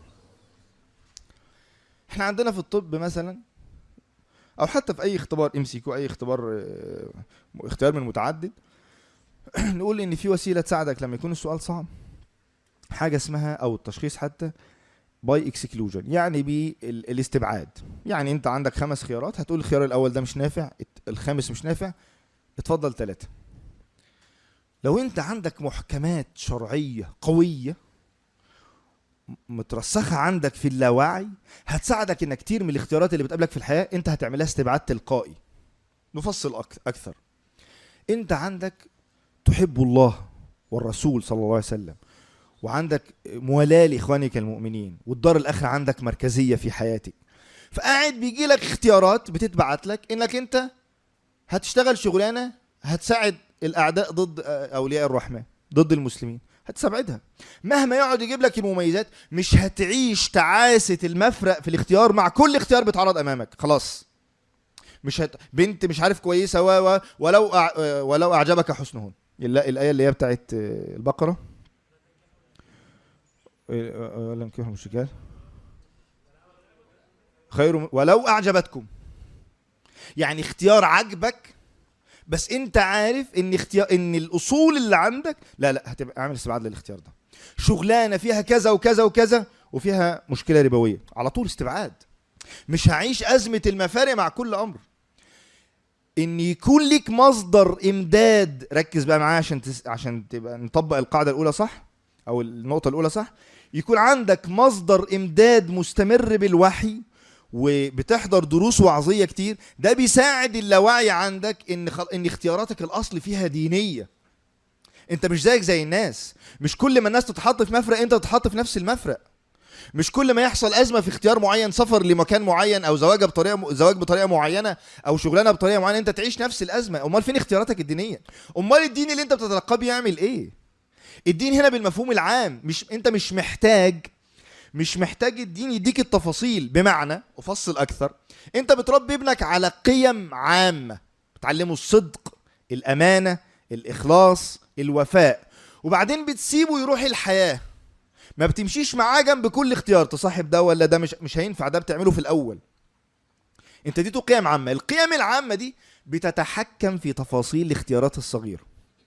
احنا عندنا في الطب مثلا او حتى في اي اختبار ام سي كيو اي اختبار آه، اختيار من متعدد نقول ان في وسيله تساعدك لما يكون السؤال صعب حاجه اسمها او التشخيص حتى باي اكسكلوجن يعني بالاستبعاد يعني انت عندك خمس خيارات هتقول الخيار الاول ده مش نافع الت- الخامس مش نافع اتفضل ثلاثه لو انت عندك محكمات شرعيه قويه م- مترسخه عندك في اللاوعي هتساعدك ان كتير من الاختيارات اللي بتقابلك في الحياه انت هتعملها استبعاد تلقائي نفصل أك- اكثر انت عندك تحب الله والرسول صلى الله عليه وسلم وعندك موالاه لاخوانك المؤمنين والدار الاخره عندك مركزيه في حياتك فقاعد بيجي لك اختيارات بتتبعت لك انك انت هتشتغل شغلانه هتساعد الاعداء ضد آه، اولياء الرحمن ضد المسلمين هتستبعدها مهما يقعد يجيب لك المميزات مش هتعيش تعاسه المفرق في الاختيار مع كل اختيار بيتعرض امامك خلاص مش هت... بنت مش عارف كويسه و... و... ولو أع... آه، ولو اعجبك حسنهن اللا- الايه اللي هي بتاعت آه، البقره آه، آه، ولا انكحوا المشركات خير م- ولو اعجبتكم يعني اختيار عجبك بس انت عارف ان اختيار ان الاصول اللي عندك لا لا هتبقى عامل استبعاد للاختيار ده شغلانه فيها كذا وكذا وكذا وفيها مشكله ربويه على طول استبعاد مش هعيش ازمه المفارق مع كل امر ان يكون ليك مصدر امداد ركز بقى معايا عشان تس... عشان تبقى نطبق القاعده الاولى صح او النقطه الاولى صح يكون عندك مصدر امداد مستمر بالوحي وبتحضر دروس وعظيه كتير ده بيساعد اللاوعي عندك ان خل... ان اختياراتك الاصل فيها دينيه انت مش زيك زي الناس مش كل ما الناس تتحط في مفرق انت تتحط في نفس المفرق مش كل ما يحصل ازمه في اختيار معين سفر لمكان معين او زواج بطريقه م... زواج بطريقه معينه او شغلانه بطريقه معينه انت تعيش نفس الازمه امال فين اختياراتك الدينيه امال الدين اللي انت بتتلقاه بيعمل ايه الدين هنا بالمفهوم العام مش انت مش محتاج مش محتاج الدين يديك التفاصيل بمعنى افصل اكثر انت بتربي ابنك على قيم عامه بتعلمه الصدق الامانه الاخلاص الوفاء وبعدين بتسيبه يروح الحياه ما بتمشيش معاه جنب كل اختيار تصاحب ده ولا ده مش مش هينفع ده بتعمله في الاول انت اديته قيم عامه القيم العامه دي بتتحكم في تفاصيل الاختيارات الصغيره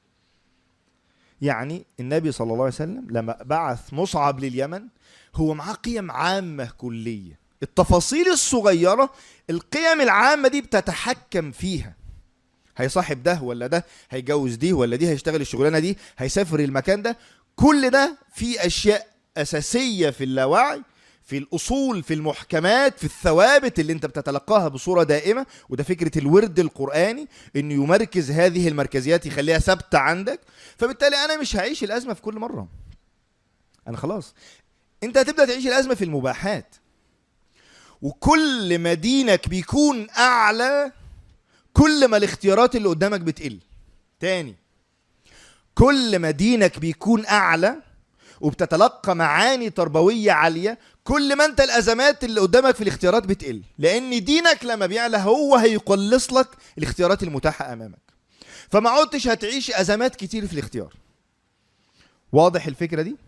يعني النبي صلى الله عليه وسلم لما بعث مصعب لليمن هو معاه قيم عامه كليه التفاصيل الصغيره القيم العامه دي بتتحكم فيها هيصاحب ده ولا ده هيجوز دي ولا دي هيشتغل الشغلانه دي هيسافر المكان ده كل ده في اشياء اساسيه في اللاوعي في الاصول في المحكمات في الثوابت اللي انت بتتلقاها بصوره دائمه وده فكره الورد القراني انه يمركز هذه المركزيات يخليها ثابته عندك فبالتالي انا مش هعيش الازمه في كل مره انا خلاص انت هتبدا تعيش الازمه في المباحات وكل ما دينك بيكون اعلى كل ما الاختيارات اللي قدامك بتقل تاني كل ما دينك بيكون اعلى وبتتلقى معاني تربويه عاليه كل ما انت الازمات اللي قدامك في الاختيارات بتقل لان دينك لما بيعلى هو هيقلص لك الاختيارات المتاحه امامك فما عدتش هتعيش ازمات كتير في الاختيار واضح الفكره دي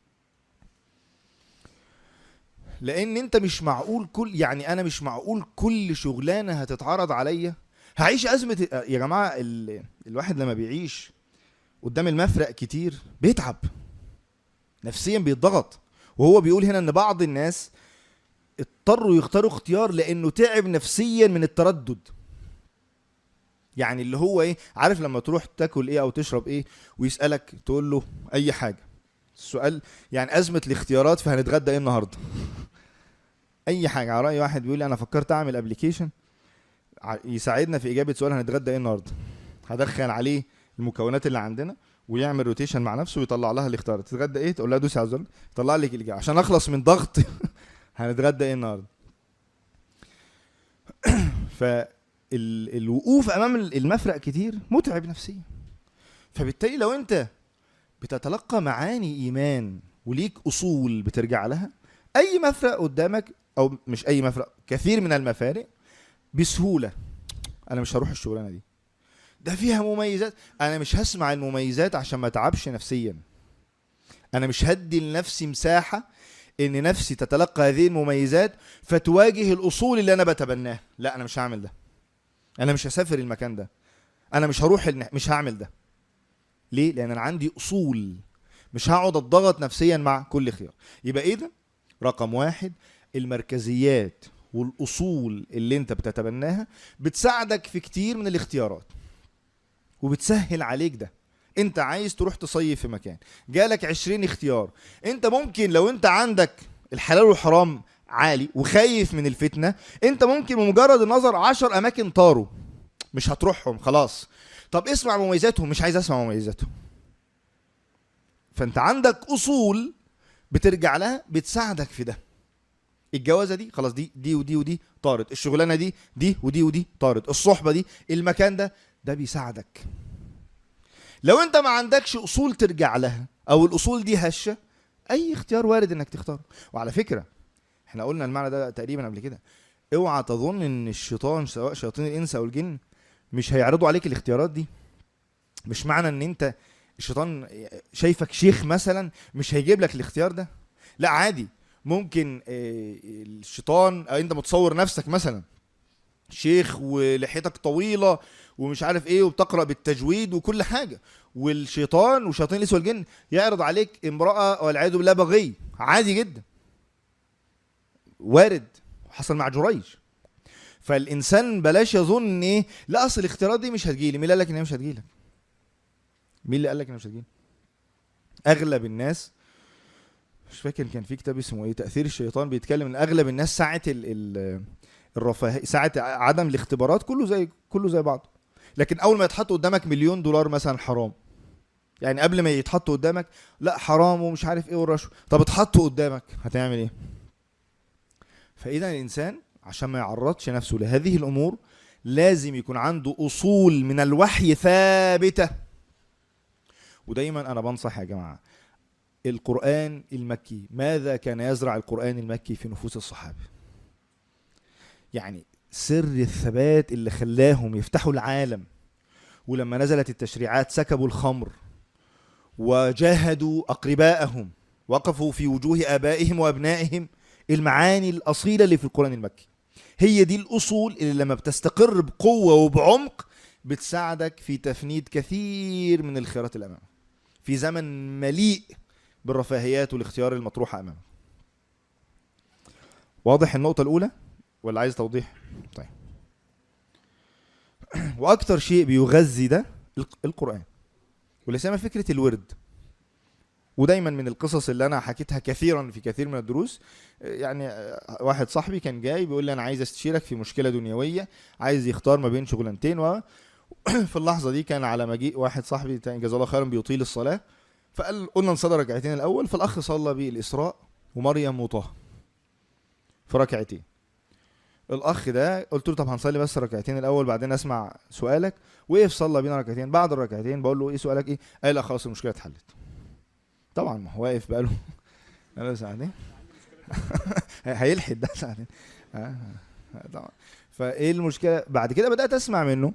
لان انت مش معقول كل يعني انا مش معقول كل شغلانه هتتعرض عليا هعيش ازمه يا جماعه ال... الواحد لما بيعيش قدام المفرق كتير بيتعب نفسيا بيتضغط وهو بيقول هنا ان بعض الناس اضطروا يختاروا اختيار لانه تعب نفسيا من التردد يعني اللي هو ايه عارف لما تروح تاكل ايه او تشرب ايه ويسالك تقول له اي حاجه السؤال يعني ازمه الاختيارات فهنتغدى ايه النهارده اي حاجه على راي واحد بيقول لي انا فكرت اعمل ابلكيشن يساعدنا في اجابه سؤال هنتغدى ايه النهارده هدخل عليه المكونات اللي عندنا ويعمل روتيشن مع نفسه ويطلع لها الاختيار تتغدى ايه تقول لها دوسي على الزر يطلع لك الاجابه عشان اخلص من ضغط هنتغدى ايه النهارده فالوقوف امام المفرق كتير متعب نفسيا فبالتالي لو انت بتتلقى معاني ايمان وليك اصول بترجع لها اي مفرق قدامك او مش اي مفرق كثير من المفارق بسهوله انا مش هروح الشغلانه دي ده فيها مميزات انا مش هسمع المميزات عشان ما اتعبش نفسيا انا مش هدي لنفسي مساحه ان نفسي تتلقى هذه المميزات فتواجه الاصول اللي انا بتبناها لا انا مش هعمل ده انا مش هسافر المكان ده انا مش هروح الن... مش هعمل ده ليه لان انا عندي اصول مش هقعد اتضغط نفسيا مع كل خيار يبقى ايه ده رقم واحد المركزيات والاصول اللي انت بتتبناها بتساعدك في كتير من الاختيارات وبتسهل عليك ده انت عايز تروح تصيف في مكان جالك 20 اختيار انت ممكن لو انت عندك الحلال والحرام عالي وخايف من الفتنه انت ممكن بمجرد النظر 10 اماكن طاروا مش هتروحهم خلاص طب اسمع مميزاتهم مش عايز اسمع مميزاتهم فانت عندك اصول بترجع لها بتساعدك في ده الجوازه دي خلاص دي دي ودي ودي طارت الشغلانه دي دي ودي ودي طارت الصحبه دي المكان ده ده بيساعدك لو انت ما عندكش اصول ترجع لها او الاصول دي هشه اي اختيار وارد انك تختاره وعلى فكره احنا قلنا المعنى ده تقريبا قبل كده اوعى تظن ان الشيطان سواء شياطين الانس او الجن مش هيعرضوا عليك الاختيارات دي مش معنى ان انت الشيطان شايفك شيخ مثلا مش هيجيب لك الاختيار ده لا عادي ممكن آه، الشيطان آه، انت متصور نفسك مثلا شيخ ولحيتك طويله ومش عارف ايه وبتقرا بالتجويد وكل حاجه والشيطان وشياطين الانس والجن يعرض عليك امراه والعياذ بالله بغي عادي جدا وارد حصل مع جريج فالانسان بلاش يظن ان ايه لا اصل الاختيارات دي مش هتجيلي مين اللي قال لك ان هي مش هتجيلك مين اللي قال لك انها مش هتجيلي اغلب الناس مش فاكر كان في كتاب اسمه ايه تاثير الشيطان بيتكلم ان اغلب الناس ساعه ال ال الرفاهيه ساعه عدم الاختبارات كله زي كله زي بعض لكن اول ما يتحط قدامك مليون دولار مثلا حرام يعني قبل ما يتحط قدامك لا حرام ومش عارف ايه والرشوه طب اتحطوا قدامك هتعمل ايه فاذا الانسان عشان ما يعرضش نفسه لهذه الامور لازم يكون عنده اصول من الوحي ثابته ودايما انا بنصح يا جماعه القران المكي ماذا كان يزرع القران المكي في نفوس الصحابه يعني سر الثبات اللي خلاهم يفتحوا العالم ولما نزلت التشريعات سكبوا الخمر وجاهدوا اقرباءهم وقفوا في وجوه ابائهم وابنائهم المعاني الاصيله اللي في القران المكي هي دي الاصول اللي لما بتستقر بقوه وبعمق بتساعدك في تفنيد كثير من الخيارات اللي امامك في زمن مليء بالرفاهيات والاختيار المطروحه امامك واضح النقطه الاولى ولا عايز توضيح طيب واكتر شيء بيغذي ده الق- القران واللي سمى فكره الورد ودايما من القصص اللي انا حكيتها كثيرا في كثير من الدروس يعني واحد صاحبي كان جاي بيقول لي انا عايز استشيرك في مشكله دنيويه عايز يختار ما بين شغلانتين و في اللحظه دي كان على مجيء واحد صاحبي تاني جزاه الله خيرا بيطيل الصلاه فقال قلنا نصلي ركعتين الاول فالاخ صلى بالاسراء ومريم وطه في ركعتين الاخ ده قلت له طب هنصلي بس ركعتين الاول بعدين اسمع سؤالك وقف صلى بينا ركعتين بعد الركعتين بقول له ايه سؤالك ايه قال لا خلاص المشكله اتحلت طبعا ما هو واقف بقاله بقاله ساعتين هيلحد ده ساعتين آه، آه، طبعا فايه المشكله بعد كده بدات اسمع منه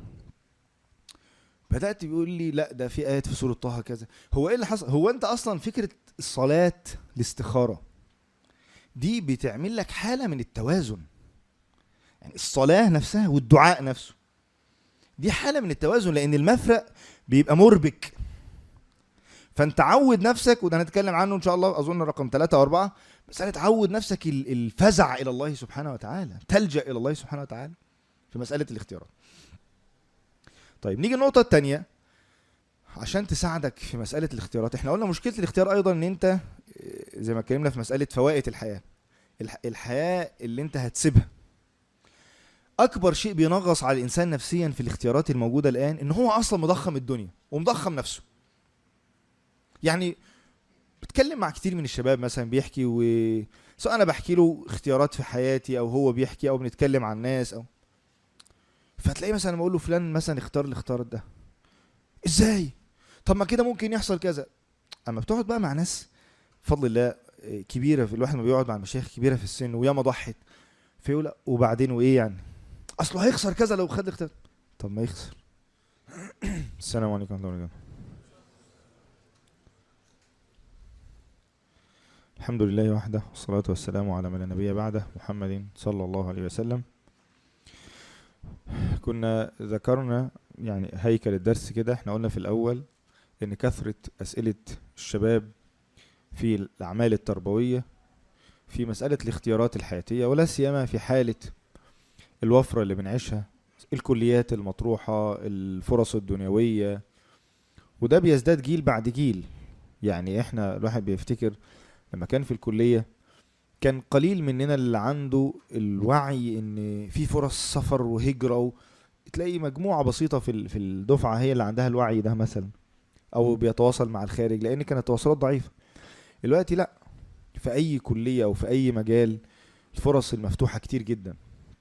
بدات بيقول لي لا ده في ايات في سوره طه كذا هو ايه اللي حصل هو انت اصلا فكره الصلاه الاستخاره دي بتعمل لك حاله من التوازن يعني الصلاه نفسها والدعاء نفسه دي حاله من التوازن لان المفرق بيبقى مربك فانت عود نفسك وده هنتكلم عنه ان شاء الله اظن رقم ثلاثة او أربعة بس تعود نفسك ال- الفزع الى الله سبحانه وتعالى تلجا الى الله سبحانه وتعالى في مساله الاختيارات طيب نيجي النقطه الثانيه عشان تساعدك في مساله الاختيارات احنا قلنا مشكله الاختيار ايضا ان انت آه، زي ما اتكلمنا في مساله فوائد الحياه الح- الحياه اللي انت هتسيبها اكبر شيء بينغص على الانسان نفسيا في الاختيارات الموجوده الان ان هو اصلا مضخم الدنيا ومضخم نفسه يعني بتكلم مع كتير من الشباب مثلا بيحكي و سواء انا بحكي له اختيارات في حياتي او هو بيحكي او بنتكلم عن ناس او فتلاقيه مثلا بقول له فلان مثلا اختار الاختيار ده ازاي طب ما كده ممكن يحصل كذا اما بتقعد بقى مع ناس بفضل الله إيه، كبيره في الواحد ما بيقعد مع المشايخ كبيره في السن وياما ضحت فيقول لا، وبعدين وايه يعني اصله هيخسر كذا لو خد الاختيار طب ما يخسر السلام عليكم ورحمه الله وبركاته الحمد لله وحده والصلاة والسلام على من لا نبي بعده محمد صلى الله عليه وسلم كنا ذكرنا يعني هيكل الدرس كده احنا قلنا في الأول إن كثرة أسئلة الشباب في الأعمال التربوية في مسألة الاختيارات الحياتية ولا سيما في حالة الوفرة اللي بنعيشها الكليات المطروحة الفرص الدنيوية وده بيزداد جيل بعد جيل يعني احنا الواحد بيفتكر لما كان في الكلية كان قليل مننا اللي عنده الوعي ان في فرص سفر وهجرة و... تلاقي مجموعة بسيطة في ال- في الدفعة هي اللي عندها الوعي ده مثلا او بيتواصل مع الخارج لان كانت التواصلات ضعيفة دلوقتي لا في اي كلية او في اي مجال الفرص المفتوحة كتير جدا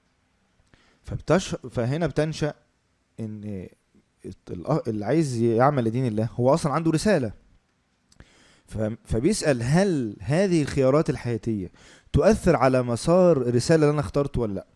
فبتش... فهنا بتنشأ ان الأ- اللي عايز يعمل لدين الله هو اصلا عنده رسالة ف... فبيسأل هل هذه الخيارات الحياتية تؤثر على مسار الرسالة اللي انا اخترته ولا لا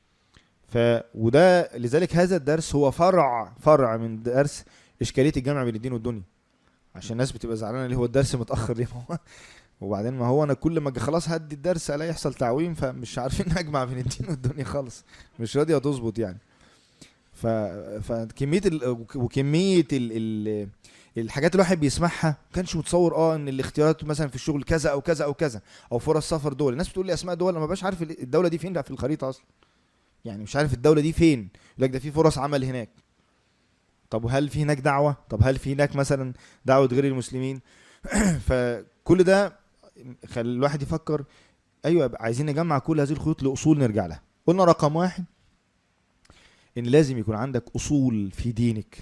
ف وده لذلك هذا الدرس هو فرع فرع من درس اشكالية الجمع بين الدين والدنيا عشان الناس بتبقى زعلانة ليه هو الدرس متأخر ليه ما هو وبعدين ما هو انا كل ما أجي خلاص هدي الدرس الاقي يحصل تعويم فمش عارفين اجمع بين الدين والدنيا خالص مش راضيه تظبط يعني ف... فكميه ال... وكميه ال... ال... الحاجات اللي الواحد بيسمعها ما كانش متصور اه ان الاختيارات مثلا في الشغل كذا او كذا او كذا او فرص سفر دول الناس بتقول لي اسماء دول انا ما بقاش عارف الدوله دي فين في الخريطه اصلا يعني مش عارف الدوله دي فين يقول لك ده في فرص عمل هناك طب وهل في هناك دعوه طب هل في هناك مثلا دعوه غير المسلمين فكل ده خلي الواحد يفكر ايوه يبقى عايزين نجمع كل هذه الخيوط لاصول نرجع لها قلنا رقم واحد ان لازم يكون عندك اصول في دينك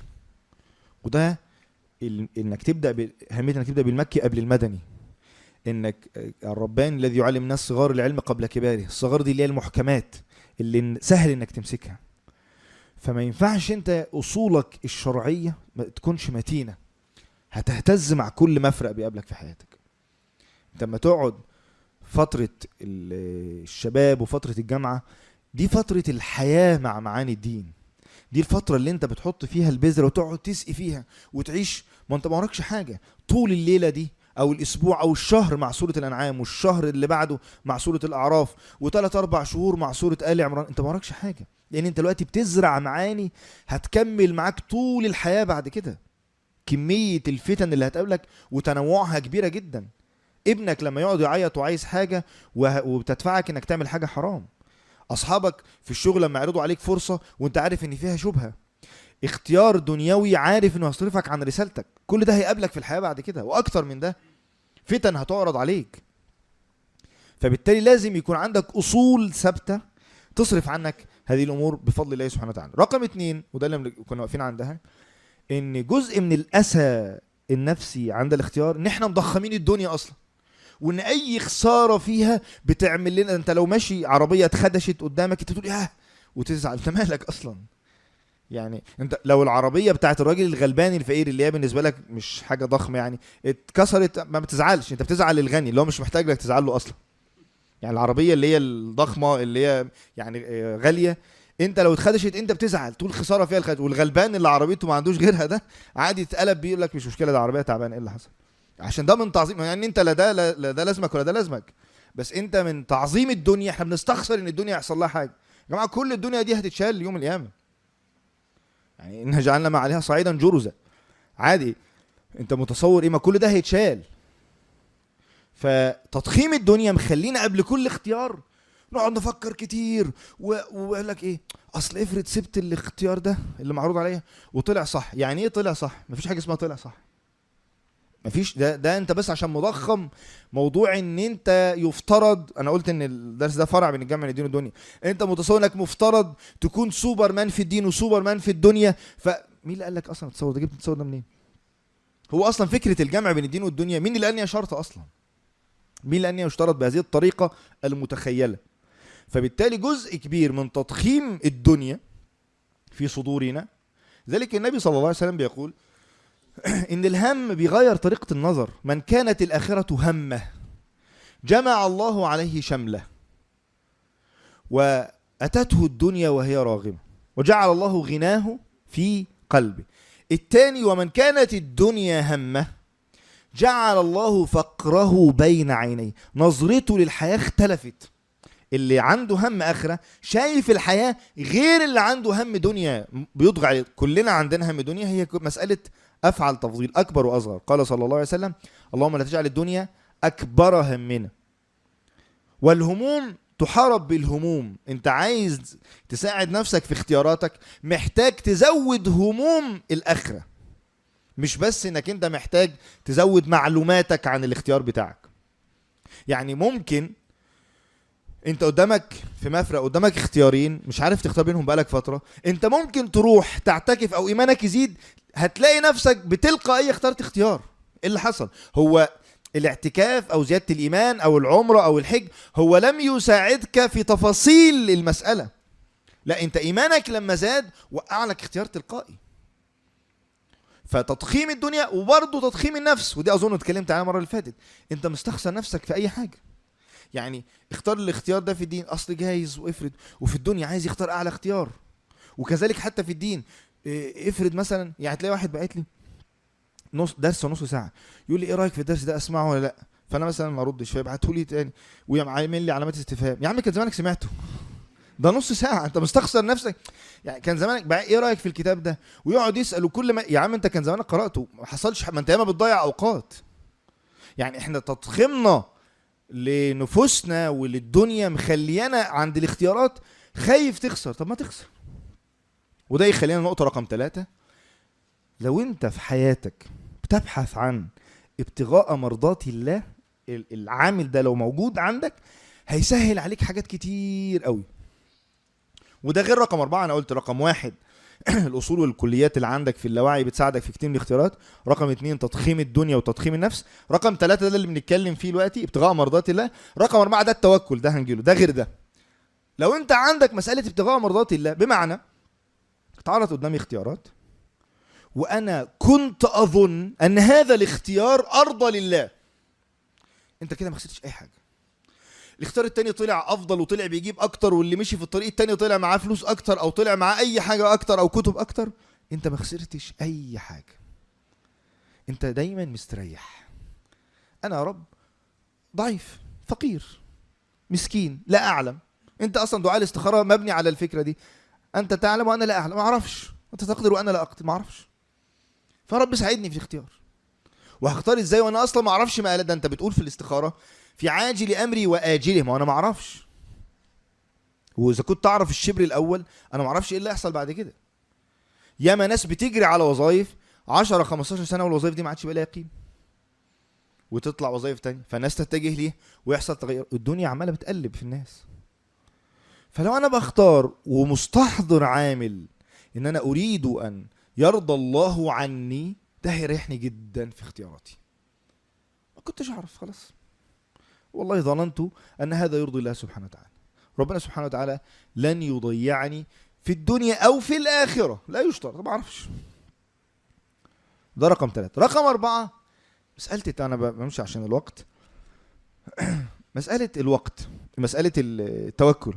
وده ال- انك تبدا ب- اهميه انك تبدا بالمكي قبل المدني انك آه، الرباني الذي يعلم الناس صغار العلم قبل كباره الصغار دي اللي هي المحكمات اللي ن- سهل انك تمسكها فما ينفعش انت اصولك الشرعيه ما تكونش متينه هتهتز مع كل مفرق بيقابلك في حياتك انت لما تقعد فترة ال- الشباب وفترة الجامعة دي فترة الحياة مع معاني الدين دي الفترة اللي انت بتحط فيها البذرة وتقعد تسقي فيها وتعيش ما انت ما وراكش حاجة طول الليلة دي او الاسبوع او الشهر مع سورة الانعام والشهر اللي بعده مع سورة الاعراف وثلاث اربع شهور مع سورة ال عمران انت ما وراكش حاجة لان انت دلوقتي بتزرع معاني هتكمل معاك طول الحياة بعد كده كمية الفتن اللي هتقابلك وتنوعها كبيرة جدا ابنك لما يقعد يعيط وعايز حاجة وه- وبتدفعك انك تعمل حاجة حرام اصحابك في الشغل لما يعرضوا عليك فرصة وانت عارف ان فيها شبهة اختيار دنيوي عارف انه هيصرفك عن رسالتك كل ده هيقابلك في الحياة بعد كده واكتر من ده فتن هتعرض عليك فبالتالي لازم يكون عندك اصول ثابتة تصرف عنك هذه الامور بفضل الله سبحانه وتعالى رقم اتنين وده اللي كنا واقفين عندها ان جزء من الاسى النفسي عند الاختيار ان احنا مضخمين الدنيا اصلا وان اي خساره فيها بتعمل لنا انت لو ماشي عربيه اتخدشت قدامك انت تقول ياه وتزعل انت مالك اصلا يعني انت لو العربيه بتاعت الراجل الغلباني الفقير اللي هي بالنسبه لك مش حاجه ضخمه يعني اتكسرت ما بتزعلش انت بتزعل للغني اللي هو مش محتاج لك تزعل له اصلا يعني العربيه اللي هي الضخمه اللي هي يعني آه، غاليه انت لو اتخدشت انت بتزعل تقول خساره فيها الخدش والغلبان اللي عربيته ما عندوش غيرها ده عادي يتقلب بيقول لك مش مشكله ده عربيه تعبانه ايه اللي حصل عشان ده من تعظيم يعني انت لا ده لا لا ده لازمك ولا ده لازمك بس انت من تعظيم الدنيا احنا بنستخسر ان الدنيا يحصل لها حاجه يا جماعه كل الدنيا دي هتتشال يوم القيامه يعني ان جعلنا ما عليها صعيدا جرزا عادي انت متصور ايه ما كل ده هيتشال فتضخيم الدنيا مخلينا قبل كل اختيار نقعد نفكر كتير و- ويقول لك ايه اصل افرض سبت الاختيار ده اللي معروض عليا وطلع صح يعني ايه طلع صح مفيش حاجه اسمها طلع صح مفيش ده ده انت بس عشان مضخم موضوع ان انت يفترض انا قلت ان الدرس ده فرع من الجامع الدين والدنيا انت متصور انك مفترض تكون سوبر مان في الدين وسوبر مان في الدنيا فمين اللي قال لك اصلا تصور ده جبت التصور ده منين هو اصلا فكره الجمع بين الدين والدنيا مين اللي قال ان هي شرط اصلا مين اللي قال ان هي يشترط بهذه الطريقه المتخيله فبالتالي جزء كبير من تضخيم الدنيا في صدورنا ذلك النبي صلى الله عليه وسلم بيقول ان الهم بيغير طريقة النظر من كانت الآخرة همه جمع الله عليه شمله وأتته الدنيا وهي راغمة وجعل الله غناه في قلبه الثاني ومن كانت الدنيا همه جعل الله فقره بين عينيه نظرته للحياة اختلفت اللي عنده هم آخرة شايف الحياة غير اللي عنده هم دنيا بيضغى عليه كلنا عندنا هم دنيا هي مسألة أفعل تفضيل أكبر وأصغر قال صلى الله عليه وسلم اللهم لا تجعل الدنيا أكبر همنا والهموم تحارب بالهموم انت عايز تساعد نفسك في اختياراتك محتاج تزود هموم الآخرة مش بس انك انت محتاج تزود معلوماتك عن الاختيار بتاعك يعني ممكن انت قدامك في مفرق قدامك اختيارين مش عارف تختار بينهم بقالك فتره انت ممكن تروح تعتكف او ايمانك يزيد هتلاقي نفسك بتلقائيا اخترت اختيار ايه اللي حصل هو الاعتكاف او زياده الايمان او العمره او الحج هو لم يساعدك في تفاصيل المساله لا انت ايمانك لما زاد وقع لك اختيار تلقائي فتضخيم الدنيا وبرضه تضخيم النفس ودي اظن اتكلمت عنها المره اللي فاتت انت مستخسر نفسك في اي حاجه يعني اختار الاختيار ده في الدين اصل جايز وافرض وفي الدنيا عايز يختار اعلى اختيار وكذلك حتى في الدين إيه، افرض مثلا يعني تلاقي واحد بعت لي نص درس ونص ساعه يقول لي ايه رايك في الدرس ده اسمعه ولا لا فانا مثلا ما اردش فيبعته لي تاني ويعمل لي علامات استفهام يا عم كان زمانك سمعته ده نص ساعه انت مستخسر نفسك يعني كان زمانك بقى ايه رايك في الكتاب ده ويقعد يسال وكل ما يا عم انت كان زمانك قراته ما حصلش ما انت ياما بتضيع اوقات يعني احنا تضخيمنا لنفوسنا وللدنيا مخليانا عند الاختيارات خايف تخسر طب ما تخسر وده يخلينا نقطه رقم ثلاثة لو انت في حياتك بتبحث عن ابتغاء مرضات الله ال- العامل ده لو موجود عندك هيسهل عليك حاجات كتير قوي وده غير رقم أربعة أنا قلت رقم واحد الأصول والكليات اللي عندك في اللاوعي بتساعدك في كتير من الاختيارات رقم اتنين تضخيم الدنيا وتضخيم النفس رقم ثلاثة ده اللي بنتكلم فيه دلوقتي ابتغاء مرضات الله رقم أربعة ده التوكل ده هنجيله ده غير ده لو انت عندك مسألة ابتغاء مرضات الله بمعنى اتعرض قدامي اختيارات وانا كنت اظن ان هذا الاختيار ارضى لله انت كده ما خسرتش اي حاجه الاختيار التاني طلع افضل وطلع بيجيب اكتر واللي مشي في الطريق التاني طلع معاه فلوس اكتر او طلع معاه اي حاجه اكتر او كتب اكتر انت ما خسرتش اي حاجه انت دايما مستريح انا يا رب ضعيف فقير مسكين لا اعلم انت اصلا دعاء الاستخاره مبني على الفكره دي انت تعلم وانا لا اعلم ما اعرفش انت تقدر وانا لا اقدر ما اعرفش فرب ساعدني في الاختيار وهختار ازاي وانا اصلا ما اعرفش ما ده انت بتقول في الاستخاره في عاجل امري واجله ما انا ما اعرفش واذا كنت اعرف الشبر الاول انا ما اعرفش ايه اللي هيحصل بعد كده ياما ناس بتجري على وظايف 10 15 سنه والوظايف دي ما عادش بقى لها قيمه وتطلع وظايف تانية فالناس تتجه ليه ويحصل تغير الدنيا عماله بتقلب في الناس فلو انا بختار ومستحضر عامل ان انا اريد ان يرضى الله عني ده هيريحني جدا في اختياراتي ما كنتش اعرف خلاص والله ظننت ان هذا يرضي الله سبحانه وتعالى ربنا سبحانه وتعالى لن يضيعني في الدنيا او في الاخره لا يشترط ما اعرفش ده رقم ثلاثة رقم أربعة مسألة أنا بمشي عشان الوقت مسألة الوقت مسألة التوكل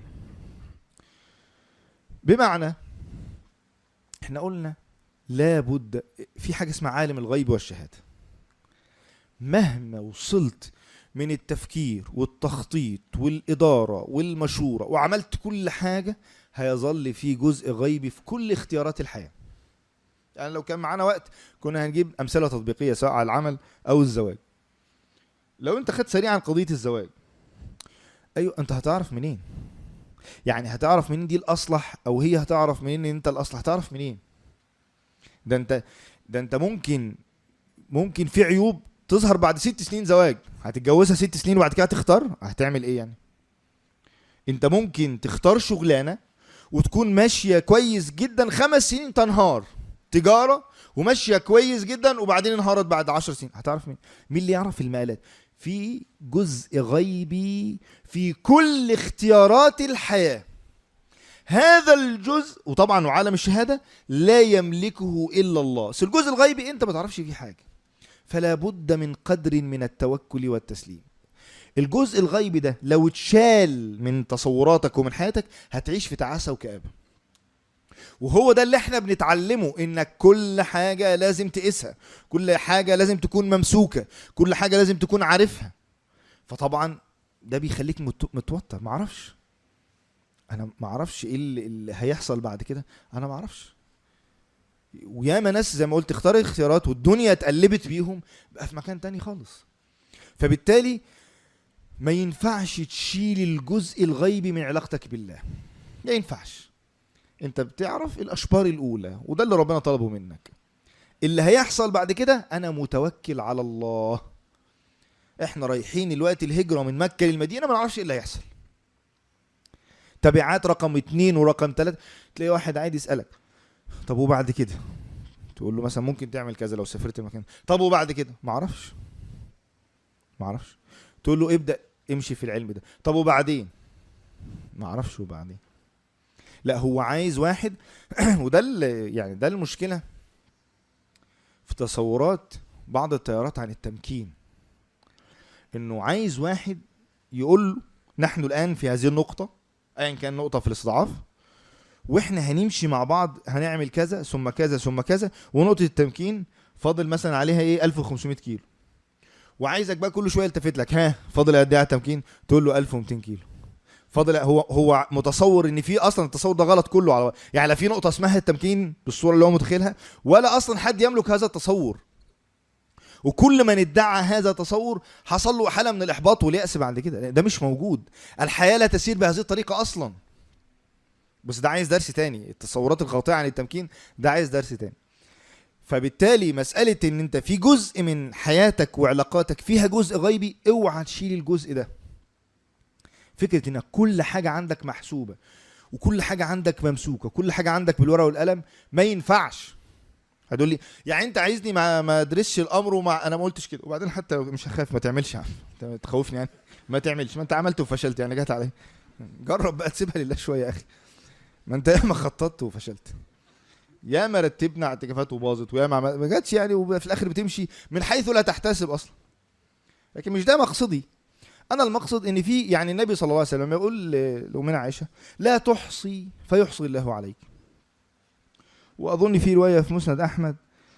بمعنى احنا قلنا لابد في حاجة اسمها عالم الغيب والشهادة مهما وصلت من التفكير والتخطيط والإدارة والمشورة وعملت كل حاجة هيظل في جزء غيبي في كل اختيارات الحياة يعني لو كان معانا وقت كنا هنجيب أمثلة تطبيقية سواء على العمل أو الزواج لو أنت خدت سريعا قضية الزواج أيوة أنت هتعرف منين يعني هتعرف منين دي الأصلح أو هي هتعرف منين إن أنت الأصلح هتعرف منين ده أنت ده أنت ممكن ممكن في عيوب تظهر بعد ست سنين زواج هتتجوزها ست سنين وبعد كده تختار هتعمل ايه يعني انت ممكن تختار شغلانه وتكون ماشيه كويس جدا خمس سنين تنهار تجاره وماشيه كويس جدا وبعدين انهارت بعد عشر سنين هتعرف مين مين اللي يعرف المقالات في جزء غيبي في كل اختيارات الحياه هذا الجزء وطبعا وعالم الشهاده لا يملكه الا الله بس الجزء الغيبي انت ما تعرفش فيه حاجه فلا بد من قدر من التوكل والتسليم الجزء الغيبي ده لو اتشال من تصوراتك ومن حياتك هتعيش في تعاسة وكآبة وهو ده اللي احنا بنتعلمه انك كل حاجة لازم تقيسها كل حاجة لازم تكون ممسوكة كل حاجة لازم تكون عارفها فطبعا ده بيخليك مت- متوتر معرفش انا معرفش ايه اللي, اللي هيحصل بعد كده انا معرفش وياما ناس زي ما قلت اختار اختيارات والدنيا اتقلبت بيهم بقى في مكان تاني خالص فبالتالي ما ينفعش تشيل الجزء الغيبي من علاقتك بالله ما ينفعش انت بتعرف الاشبار الاولى وده اللي ربنا طلبه منك اللي هيحصل بعد كده انا متوكل على الله احنا رايحين دلوقتي الهجرة من مكة للمدينة ما نعرفش ايه اللي هيحصل تبعات رقم اتنين ورقم تلاتة تلاقي واحد عادي يسألك طب وبعد كده تقول له مثلا ممكن تعمل كذا لو سافرت المكان طب وبعد كده ما اعرفش ما اعرفش تقول له ابدأ امشي في العلم ده طب وبعدين ما اعرفش وبعدين لا هو عايز واحد وده ال- يعني ده المشكله في تصورات بعض التيارات عن التمكين انه عايز واحد يقول له نحن الان في هذه النقطه ايا كان نقطه في الاستضعاف واحنا هنمشي مع بعض هنعمل كذا ثم كذا ثم كذا ونقطه التمكين فاضل مثلا عليها ايه 1500 كيلو وعايزك بقى كل شويه يلتفت لك ها فاضل قد ايه على التمكين تقول له 1200 كيلو فاضل هو هو متصور ان في اصلا التصور ده غلط كله على يعني لا في نقطه اسمها التمكين بالصوره اللي هو متخيلها ولا اصلا حد يملك هذا التصور وكل من ادعى هذا التصور حصل له حاله من الاحباط والياس بعد كده ده مش موجود الحياه لا تسير بهذه الطريقه اصلا بس ده عايز درس تاني التصورات الخاطئه عن التمكين ده عايز درس تاني فبالتالي مساله ان انت في جزء من حياتك وعلاقاتك فيها جزء غيبي اوعى تشيل الجزء ده فكره انك كل حاجه عندك محسوبه وكل حاجه عندك ممسوكه وكل حاجه عندك بالورقه والقلم ما ينفعش هتقول لي يعني انت عايزني ما ما ادرسش الامر وما انا ما قلتش كده وبعدين حتى لو مش هخاف ما تعملش يعني انت تخوفني يعني ما تعملش ما انت عملت وفشلت يعني جت عليه جرب بقى تسيبها لله شويه يا اخي ما انت ياما خططت وفشلت ياما رتبنا اعتكافات وباظت وياما عمل- ما جاتش يعني وفي الاخر بتمشي من حيث لا تحتسب اصلا لكن مش ده مقصدي انا المقصد ان في يعني النبي صلى الله عليه وسلم يقول ل- لامنا عائشه لا تحصي فيحصي الله عليك واظن في روايه في مسند احمد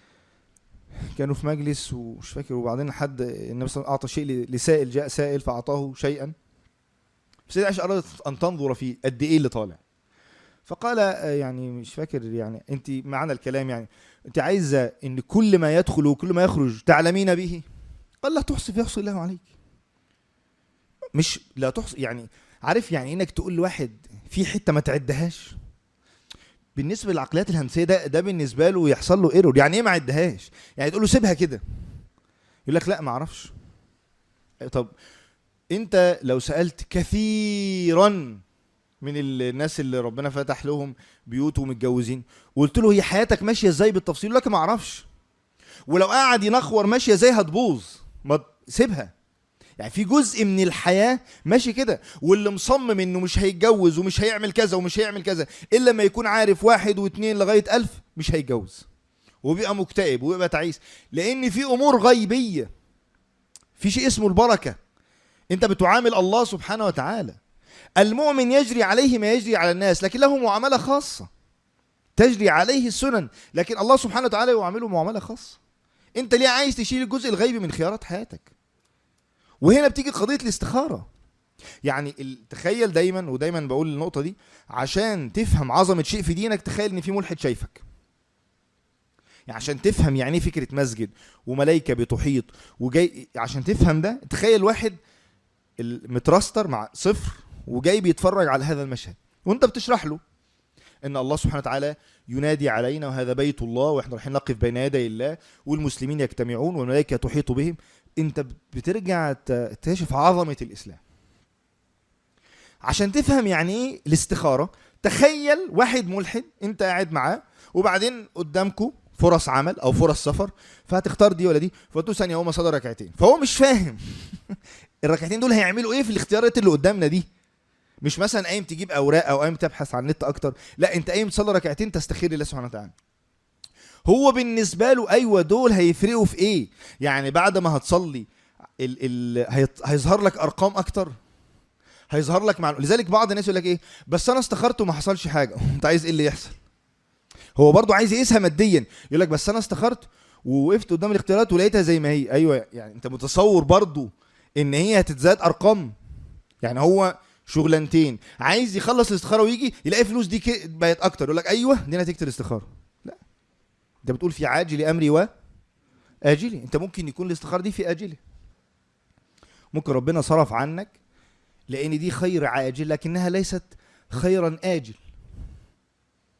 كانوا في مجلس ومش فاكر وبعدين حد النبي صلى الله عليه وسلم اعطى شيء ل- لسائل جاء سائل فاعطاه شيئا سيدة عائشه ارادت ان تنظر فيه قد ايه اللي طالع فقال آه، يعني مش فاكر يعني انت معنى الكلام يعني انت عايزه ان كل ما يدخل وكل ما يخرج تعلمين به قال لا تحصي فيحصي الله عليك مش لا تحصي يعني عارف يعني انك تقول لواحد في حته ما تعدهاش بالنسبه للعقليات الهندسيه ده ده بالنسبه له يحصل له ايرور يعني ايه ما عدهاش يعني تقول له سيبها كده يقول لك لا ما اعرفش طب انت لو سالت كثيرا من ال- الناس اللي ربنا فتح لهم بيوت ومتجوزين وقلت له هي حياتك ماشيه ازاي بالتفصيل يقول لك ما اعرفش ولو قعد ينخور ماشيه ازاي هتبوظ ما ت- سيبها يعني في جزء من الحياه ماشي كده واللي مصمم انه مش هيتجوز ومش هيعمل كذا ومش هيعمل كذا الا لما يكون عارف واحد واثنين لغايه ألف مش هيتجوز وبيبقى مكتئب وبيبقى تعيس لان في امور غيبيه في شيء اسمه البركه انت بتعامل الله سبحانه وتعالى المؤمن يجري عليه ما يجري على الناس لكن له معامله خاصه تجري عليه السنن لكن الله سبحانه وتعالى يعامله معامله خاصه انت ليه عايز تشيل الجزء الغيبي من خيارات حياتك وهنا بتيجي قضيه الاستخاره يعني ال- تخيل دايما ودايما بقول النقطه دي عشان تفهم عظمه شيء في دينك تخيل ان في ملحد شايفك يعني عشان تفهم يعني ايه فكره مسجد وملائكه بتحيط وجاي عشان تفهم ده تخيل واحد المتراستر مع صفر وجاي بيتفرج على هذا المشهد وانت بتشرح له ان الله سبحانه وتعالى ينادي علينا وهذا بيت الله واحنا رايحين نقف بين يدي الله والمسلمين يجتمعون والملائكه تحيط بهم انت بترجع ت- تكتشف عظمه الاسلام عشان تفهم يعني ايه الاستخاره تخيل واحد ملحد انت قاعد معاه وبعدين قدامكم فرص عمل او فرص سفر فهتختار دي ولا دي فتقول ثانيه هما صدر ركعتين فهو مش فاهم الركعتين دول هيعملوا ايه في الاختيارات اللي قدامنا دي مش مثلا قايم تجيب اوراق او قايم تبحث عن النت اكتر لا انت قايم تصلي ركعتين تستخير لله سبحانه وتعالى هو بالنسبه له ايوه دول هيفرقوا في ايه يعني بعد ما هتصلي ال ال هيط- هيظهر لك ارقام اكتر هيظهر لك مع لذلك بعض الناس يقول لك ايه بس انا استخرت وما حصلش حاجه انت عايز ايه اللي يحصل هو برضو عايز يقيسها ماديا يقول لك بس انا استخرت ووقفت قدام الاختيارات ولقيتها زي ما هي ايوه يعني انت متصور برضو ان هي هتتزاد ارقام يعني هو شغلانتين عايز يخلص الاستخاره ويجي يلاقي فلوس دي كي- بقت اكتر يقول لك ايوه دي نتيجه الاستخاره لا انت بتقول في عاجل امري و اجلي انت ممكن يكون الاستخاره دي في اجله ممكن ربنا صرف عنك لان دي خير عاجل لكنها ليست خيرا اجل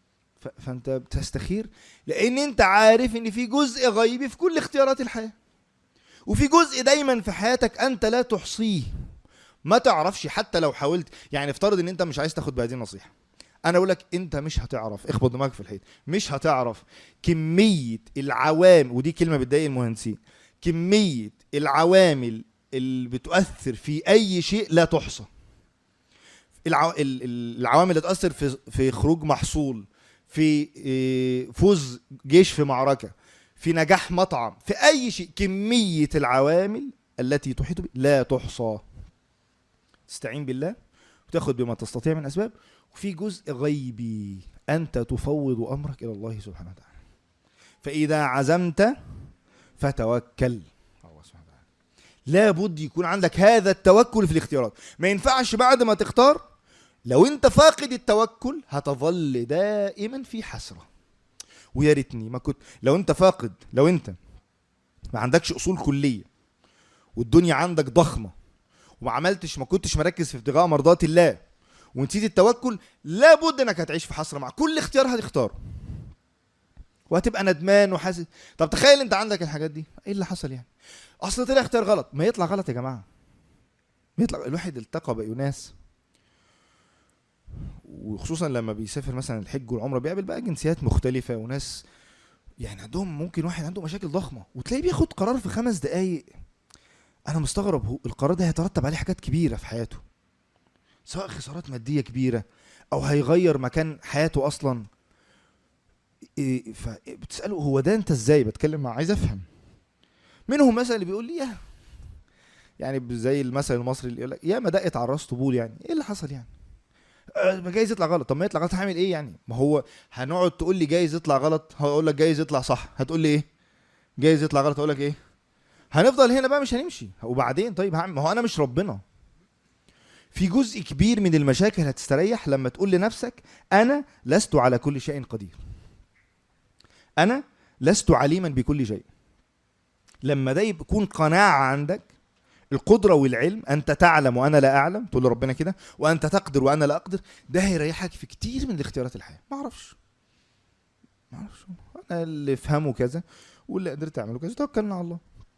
ف- فانت بتستخير لان انت عارف ان في جزء غيبي في كل اختيارات الحياه وفي جزء دايما في حياتك انت لا تحصيه ما تعرفش حتى لو حاولت يعني افترض ان انت مش عايز تاخد بهذه النصيحه انا اقول لك انت مش هتعرف اخبط دماغك في الحيط مش هتعرف كميه العوامل ودي كلمه بتضايق المهندسين كميه العوامل اللي بتؤثر في اي شيء لا تحصى العو... ال- ال- العوامل اللي تؤثر في في خروج محصول في إيه، فوز جيش في معركه في نجاح مطعم في اي شيء كميه العوامل التي تحيط به لا تحصى تستعين بالله وتاخد بما تستطيع من اسباب وفي جزء غيبي انت تفوض امرك الى الله سبحانه وتعالى فاذا عزمت فتوكل على الله سبحانه وتعالى لابد يكون عندك هذا التوكل في الاختيارات ما ينفعش بعد ما تختار لو انت فاقد التوكل هتظل دائما في حسره ويا ريتني ما كنت لو انت فاقد لو انت ما عندكش اصول كليه والدنيا عندك ضخمه وما عملتش ما كنتش مركز في ابتغاء مرضات الله ونسيت التوكل لابد انك هتعيش في حسره مع كل اختيار هتختاره وهتبقى ندمان وحاسس طب تخيل انت عندك الحاجات دي ايه اللي حصل يعني اصل طلع اختيار غلط ما يطلع غلط يا جماعه يطلع الواحد التقى بأناس وخصوصا لما بيسافر مثلا الحج والعمره بيقابل بقى جنسيات مختلفه وناس يعني عندهم ممكن واحد عنده مشاكل ضخمه وتلاقيه بياخد قرار في خمس دقايق انا مستغرب هو القرار ده هيترتب عليه حاجات كبيره في حياته سواء خسارات ماديه كبيره او هيغير مكان حياته اصلا إيه فبتساله هو ده انت ازاي بتكلم مع عايز افهم منهم مثلا اللي بيقول لي يا يعني زي المثل المصري اللي يقول لك يا ما دقت على الراس طبول يعني ايه اللي حصل يعني آه، ما جايز يطلع غلط طب ما يطلع غلط هعمل ايه يعني ما هو هنقعد تقول لي جايز يطلع غلط هقول لك جايز يطلع صح هتقول لي ايه جايز يطلع غلط اقول لك ايه هنفضل هنا بقى مش هنمشي وبعدين طيب هعمل ما هو انا مش ربنا في جزء كبير من المشاكل هتستريح لما تقول لنفسك انا لست على كل شيء قدير انا لست عليما بكل شيء لما ده يكون قناعه عندك القدرة والعلم أنت تعلم وأنا لا أعلم تقول لربنا كده وأنت تقدر وأنا لا أقدر ده هيريحك في كتير من الاختيارات الحياة ما أعرفش ما أعرفش أنا اللي فهمه كذا واللي قدرت أعمله كذا توكلنا على الله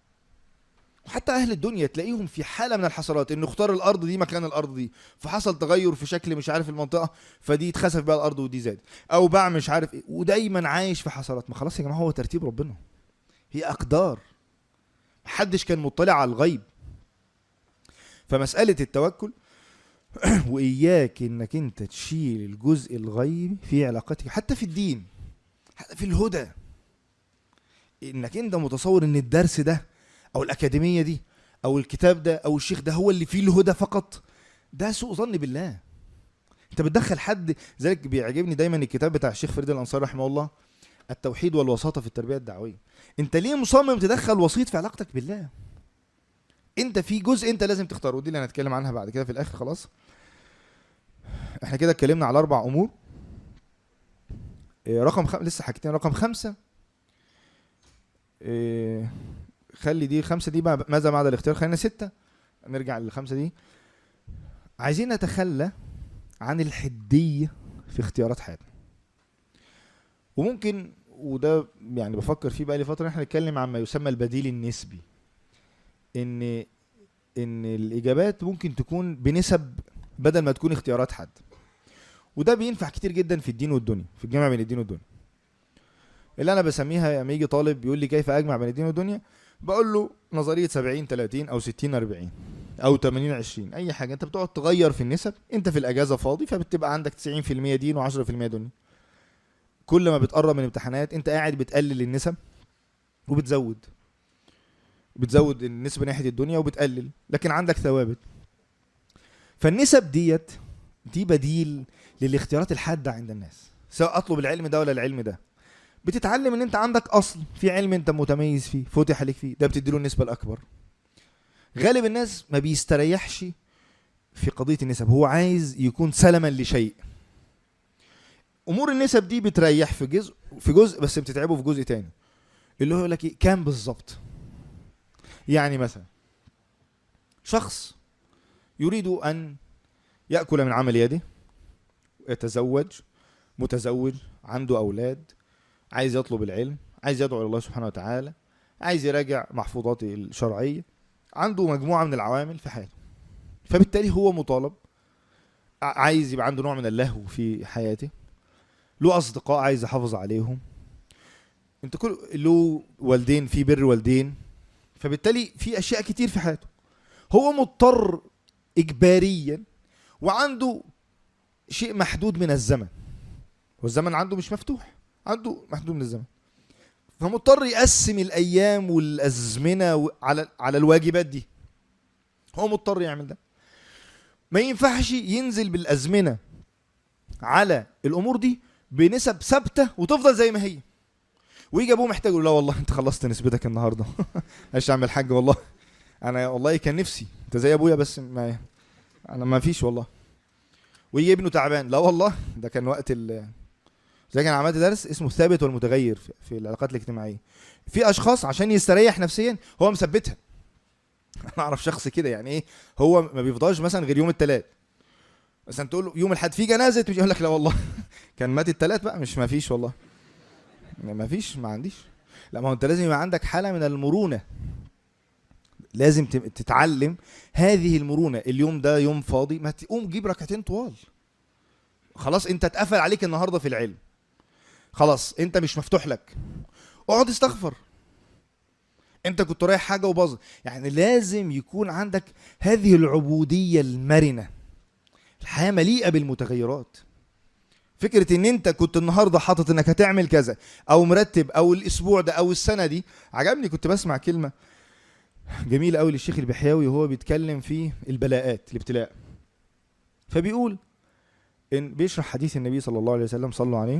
وحتى أهل الدنيا تلاقيهم في حالة من الحسرات إنه اختار الأرض دي مكان الأرض دي فحصل تغير في شكل مش عارف المنطقة فدي اتخسف بقى الأرض ودي زاد أو باع مش عارف إيه ودايما عايش في حسرات ما خلاص يا جماعة هو ترتيب ربنا هي أقدار محدش كان مطلع على الغيب فمسألة التوكل وإياك إنك أنت تشيل الجزء الغيبي في علاقتك حتى في الدين حتى في الهدى إنك أنت متصور إن الدرس ده أو الأكاديمية دي أو الكتاب ده أو الشيخ ده هو اللي فيه الهدى فقط ده سوء ظن بالله أنت بتدخل حد ذلك بيعجبني دايما الكتاب بتاع الشيخ فريد الأنصاري رحمه الله التوحيد والوساطة في التربية الدعوية أنت ليه مصمم تدخل وسيط في علاقتك بالله انت في جزء انت لازم تختاره ودي اللي هنتكلم عنها بعد كده في الاخر خلاص احنا كده اتكلمنا على اربع امور إيه، رقم خم... لسه حاجتين رقم خمسة إيه، خلي دي خمسة دي بقى ماذا بعد الاختيار خلينا ستة نرجع للخمسة دي عايزين نتخلى عن الحدية في اختيارات حياتنا وممكن وده يعني بفكر فيه بقى لي فترة ان احنا نتكلم عن ما يسمى البديل النسبي ان ان الاجابات ممكن تكون بنسب بدل ما تكون اختيارات حد وده بينفع كتير جدا في الدين والدنيا في الجمع بين الدين والدنيا اللي انا بسميها لما يجي طالب يقول لي كيف اجمع بين الدين والدنيا بقول له نظريه 70 30 او 60 40 او 80 20 اي حاجه انت بتقعد تغير في النسب انت في الاجازه فاضي فبتبقى عندك 90% دين و10% دنيا كل ما بتقرب من امتحانات انت قاعد بتقلل النسب وبتزود بتزود النسبة ناحية الدنيا وبتقلل لكن عندك ثوابت فالنسب ديت دي بديل للاختيارات الحادة عند الناس سواء اطلب العلم ده ولا العلم ده بتتعلم ان انت عندك اصل في علم انت متميز فيه فتح عليك فيه ده بتديله النسبة الاكبر غالب الناس ما بيستريحش في قضية النسب هو عايز يكون سلما لشيء امور النسب دي بتريح في جزء في جزء بس بتتعبه في جزء تاني اللي هو يقول لك ايه كام بالظبط يعني مثلا شخص يريد ان ياكل من عمل يده يتزوج متزوج عنده اولاد عايز يطلب العلم عايز يدعو الى الله سبحانه وتعالى عايز يراجع محفوظاته الشرعيه عنده مجموعه من العوامل في حياته فبالتالي هو مطالب ع- عايز يبقى عنده نوع من اللهو في حياته له اصدقاء عايز يحافظ عليهم انت كل له والدين في بر والدين فبالتالي في اشياء كتير في حياته هو مضطر اجباريا وعنده شيء محدود من الزمن والزمن عنده مش مفتوح عنده محدود من الزمن فمضطر يقسم الايام والازمنه و- على على الواجبات دي هو مضطر يعمل ده ما ينفعش ينزل بالازمنه على الامور دي بنسب ثابته وتفضل زي ما هي ويجي ابوه محتاج يقول لا والله انت خلصت نسبتك النهارده ايش اعمل حاج والله انا والله كان نفسي انت زي ابويا بس ما انا ما فيش والله ويجي ابنه تعبان لا والله ده كان وقت ال زي كان عملت درس اسمه الثابت والمتغير في- في العلاقات الاجتماعيه في اشخاص عشان يستريح نفسيا هو مثبتها انا اعرف شخص كده يعني ايه هو ما بيفضاش مثلا غير يوم الثلاث مثلا تقول له يوم الاحد في جنازه مش يقول لك لا والله كان مات الثلاث بقى مش ما فيش والله ما فيش ما عنديش لا ما هو انت لازم يبقى عندك حاله من المرونه لازم ت- تتعلم هذه المرونه اليوم ده يوم فاضي ما تقوم جيب ركعتين طوال خلاص انت اتقفل عليك النهارده في العلم خلاص انت مش مفتوح لك اقعد استغفر انت كنت رايح حاجه وباظت يعني لازم يكون عندك هذه العبوديه المرنه الحياه مليئه بالمتغيرات فكره ان انت كنت النهارده حاطط انك هتعمل كذا او مرتب او الاسبوع ده او السنه دي عجبني كنت بسمع كلمه جميله قوي للشيخ البحياوي وهو بيتكلم في البلاءات الابتلاء فبيقول ان بيشرح حديث النبي صلى الله عليه وسلم صلوا عليه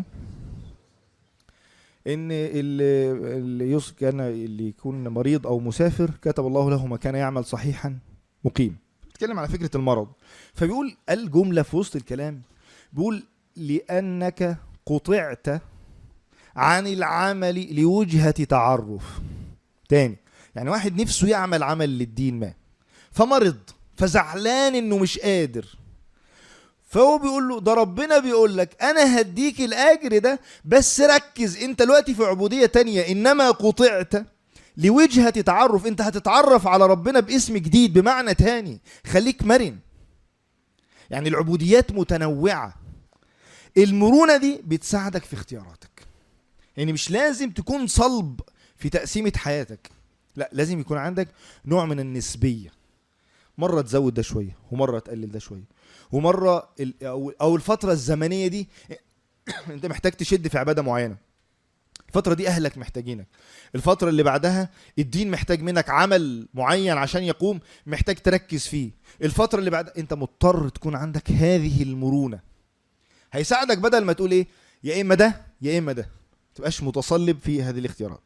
ان اللي, اللي يص- كان اللي يكون مريض او مسافر كتب الله له ما كان يعمل صحيحا مقيم بيتكلم على فكره المرض فبيقول الجمله في وسط الكلام بيقول لانك قطعت عن العمل لوجهه تعرف تاني يعني واحد نفسه يعمل عمل للدين ما فمرض فزعلان انه مش قادر فهو بيقول له ده ربنا بيقول لك انا هديك الاجر ده بس ركز انت دلوقتي في عبودية تانية انما قطعت لوجهة تعرف انت هتتعرف على ربنا باسم جديد بمعنى تاني خليك مرن يعني العبوديات متنوعة المرونة دي بتساعدك في اختياراتك يعني مش لازم تكون صلب في تقسيمة حياتك لا لازم يكون عندك نوع من النسبية مرة تزود ده شوية ومرة تقلل ده شوية ومرة ال- أو أو الفترة الزمنية دي أنت محتاج تشد في عبادة معينة الفترة دي أهلك محتاجينك الفترة اللي بعدها الدين محتاج منك عمل معين عشان يقوم محتاج تركز فيه الفترة اللي بعدها أنت مضطر تكون عندك هذه المرونة هيساعدك بدل ما تقول إيه يا إما ده يا إما ده تبقاش متصلب في هذه الاختيارات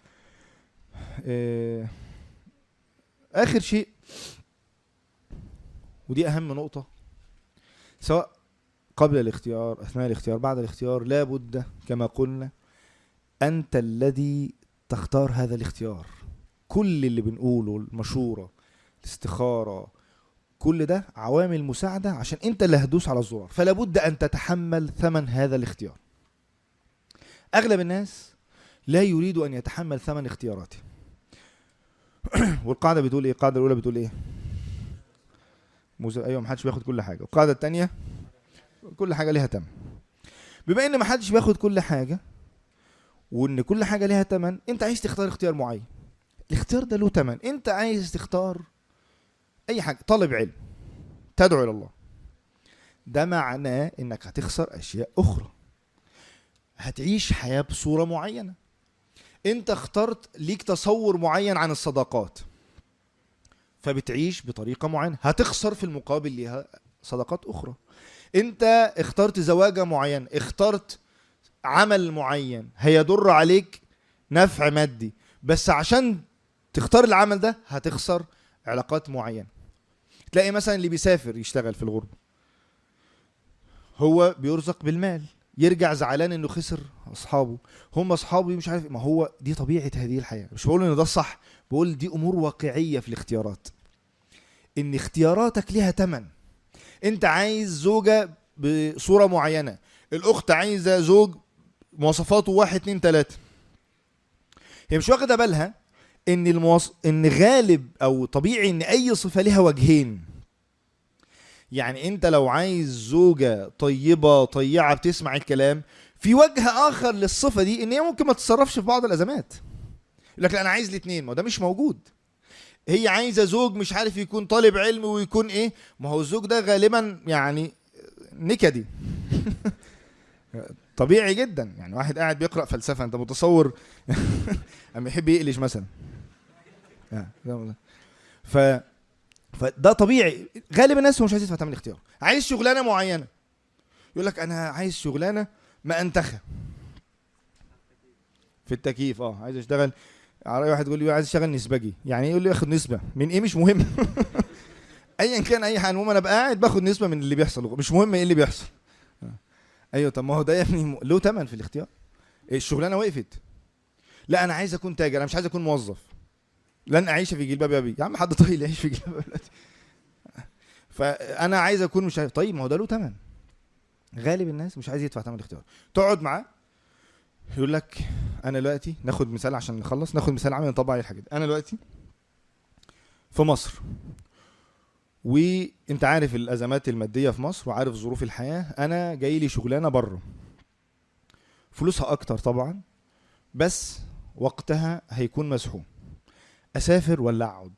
آه، آخر شيء ودي أهم نقطة سواء قبل الاختيار أثناء الاختيار بعد الاختيار لا بد كما قلنا أنت الذي تختار هذا الاختيار كل اللي بنقوله المشورة الاستخارة كل ده عوامل مساعدة عشان انت اللي هتدوس على الزرار فلا بد ان تتحمل ثمن هذا الاختيار اغلب الناس لا يريد ان يتحمل ثمن اختياراته والقاعدة بتقول ايه القاعدة الاولى بتقول ايه موسى ايوه محدش بياخد كل حاجة القاعدة التانية كل حاجة ليها تمن بما ان محدش بياخد كل حاجة وان كل حاجة ليها تمن انت عايز تختار اختيار معين الاختيار ده له تمن انت عايز تختار اي حاجة طالب علم تدعو الى الله ده معناه انك هتخسر اشياء اخرى هتعيش حياة بصورة معينة انت اخترت ليك تصور معين عن الصداقات فبتعيش بطريقة معينة هتخسر في المقابل ليها صداقات اخرى انت اخترت زواجة معين اخترت عمل معين هيضر عليك نفع مادي بس عشان تختار العمل ده هتخسر علاقات معينة تلاقي مثلا اللي بيسافر يشتغل في الغربة هو بيرزق بالمال يرجع زعلان انه خسر اصحابه هم اصحابه مش عارف ما هو دي طبيعه هذه الحياه مش بقول ان ده الصح بقول دي امور واقعيه في الاختيارات ان اختياراتك ليها تمن انت عايز زوجه بصوره معينه الاخت عايزه زوج مواصفاته واحد اتنين تلاته هي مش واخده بالها ان المواص... ان غالب او طبيعي ان اي صفه لها وجهين يعني انت لو عايز زوجه طيبه طيعه بتسمع الكلام في وجه اخر للصفه دي ان هي ممكن ما تتصرفش في بعض الازمات يقول لك لا انا عايز الاثنين ما هو ده مش موجود هي عايزه زوج مش عارف يكون طالب علم ويكون ايه ما هو الزوج ده غالبا يعني نكدي طبيعي جدا يعني واحد قاعد بيقرا فلسفه انت متصور اما يحب يقلش مثلا آه، ده- ف فده طبيعي غالبا الناس هو مش عايز يدفع ثمن الاختيار عايز شغلانه معينه يقول لك انا عايز شغلانه ما انتخى في التكييف اه عايز اشتغل على واحد يقول لي عايز اشتغل نسبجي يعني ايه يقول لي اخد نسبه من ايه مش مهم ايا كان اي حاجه المهم انا بقى قاعد باخد نسبه من اللي بيحصل مش مهم ايه اللي بيحصل آه. ايوه طب ما هو ده يا ابني م- له ثمن في الاختيار الشغلانه وقفت لا انا عايز اكون تاجر انا مش عايز اكون موظف لن اعيش في جلباب ابي يا عم حد طيب يعيش في جلباب ابي فانا عايز اكون مش عارف طيب ما هو ده له ثمن غالب الناس مش عايز يدفع ثمن الاختيار تقعد معاه يقول لك انا دلوقتي ناخد مثال عشان نخلص ناخد مثال عملي نطبق عليه الحاجات دي. انا دلوقتي في مصر وانت عارف الازمات الماديه في مصر وعارف ظروف الحياه انا جاي لي شغلانه بره فلوسها اكتر طبعا بس وقتها هيكون مزحوم اسافر ولا اقعد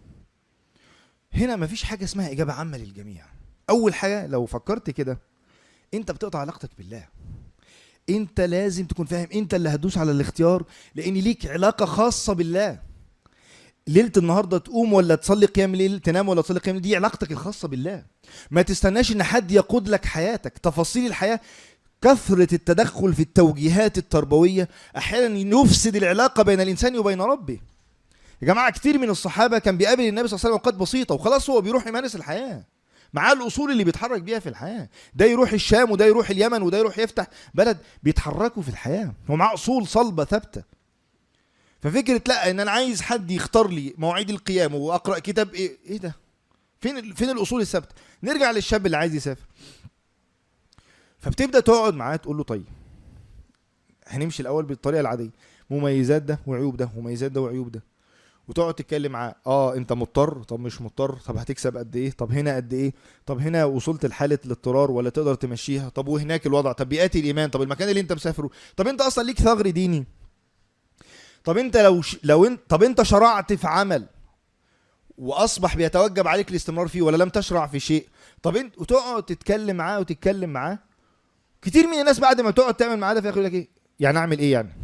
هنا مفيش حاجه اسمها اجابه عامه للجميع اول حاجه لو فكرت كده انت بتقطع علاقتك بالله انت لازم تكون فاهم انت اللي هتدوس على الاختيار لان ليك علاقه خاصه بالله ليله النهارده تقوم ولا تصلي قيام ليل تنام ولا تصلي قيام ليل دي علاقتك الخاصه بالله ما تستناش ان حد يقود لك حياتك تفاصيل الحياه كثرة التدخل في التوجيهات التربوية أحيانا يفسد العلاقة بين الإنسان وبين ربه يا جماعة كتير من الصحابة كان بيقابل النبي صلى الله عليه وسلم أوقات بسيطة وخلاص هو بيروح يمارس الحياة معاه الأصول اللي بيتحرك بيها في الحياة ده يروح الشام وده يروح اليمن وده يروح يفتح بلد بيتحركوا في الحياة هو معاه أصول صلبة ثابتة ففكرة لا إن أنا عايز حد يختار لي مواعيد القيام وأقرأ كتاب إيه إيه ده فين ال- فين الأصول الثابتة نرجع للشاب اللي عايز يسافر فبتبدا تقعد معاه تقول له طيب هنمشي الاول بالطريقه العاديه مميزات ده وعيوب ده مميزات ده وعيوب ده وتقعد تتكلم معاه اه انت مضطر طب مش مضطر طب هتكسب قد ايه طب هنا قد ايه طب هنا وصلت لحاله الاضطرار ولا تقدر تمشيها طب وهناك الوضع طب بيئات الايمان طب المكان اللي انت مسافره طب انت اصلا ليك ثغر ديني طب انت لو ش... لو انت طب انت شرعت في عمل واصبح بيتوجب عليك الاستمرار فيه ولا لم تشرع في شيء طب انت وتقعد تتكلم معاه وتتكلم معاه كتير من الناس بعد ما تقعد تعمل معاه ده في الاخر يقول لك ايه يعني اعمل ايه يعني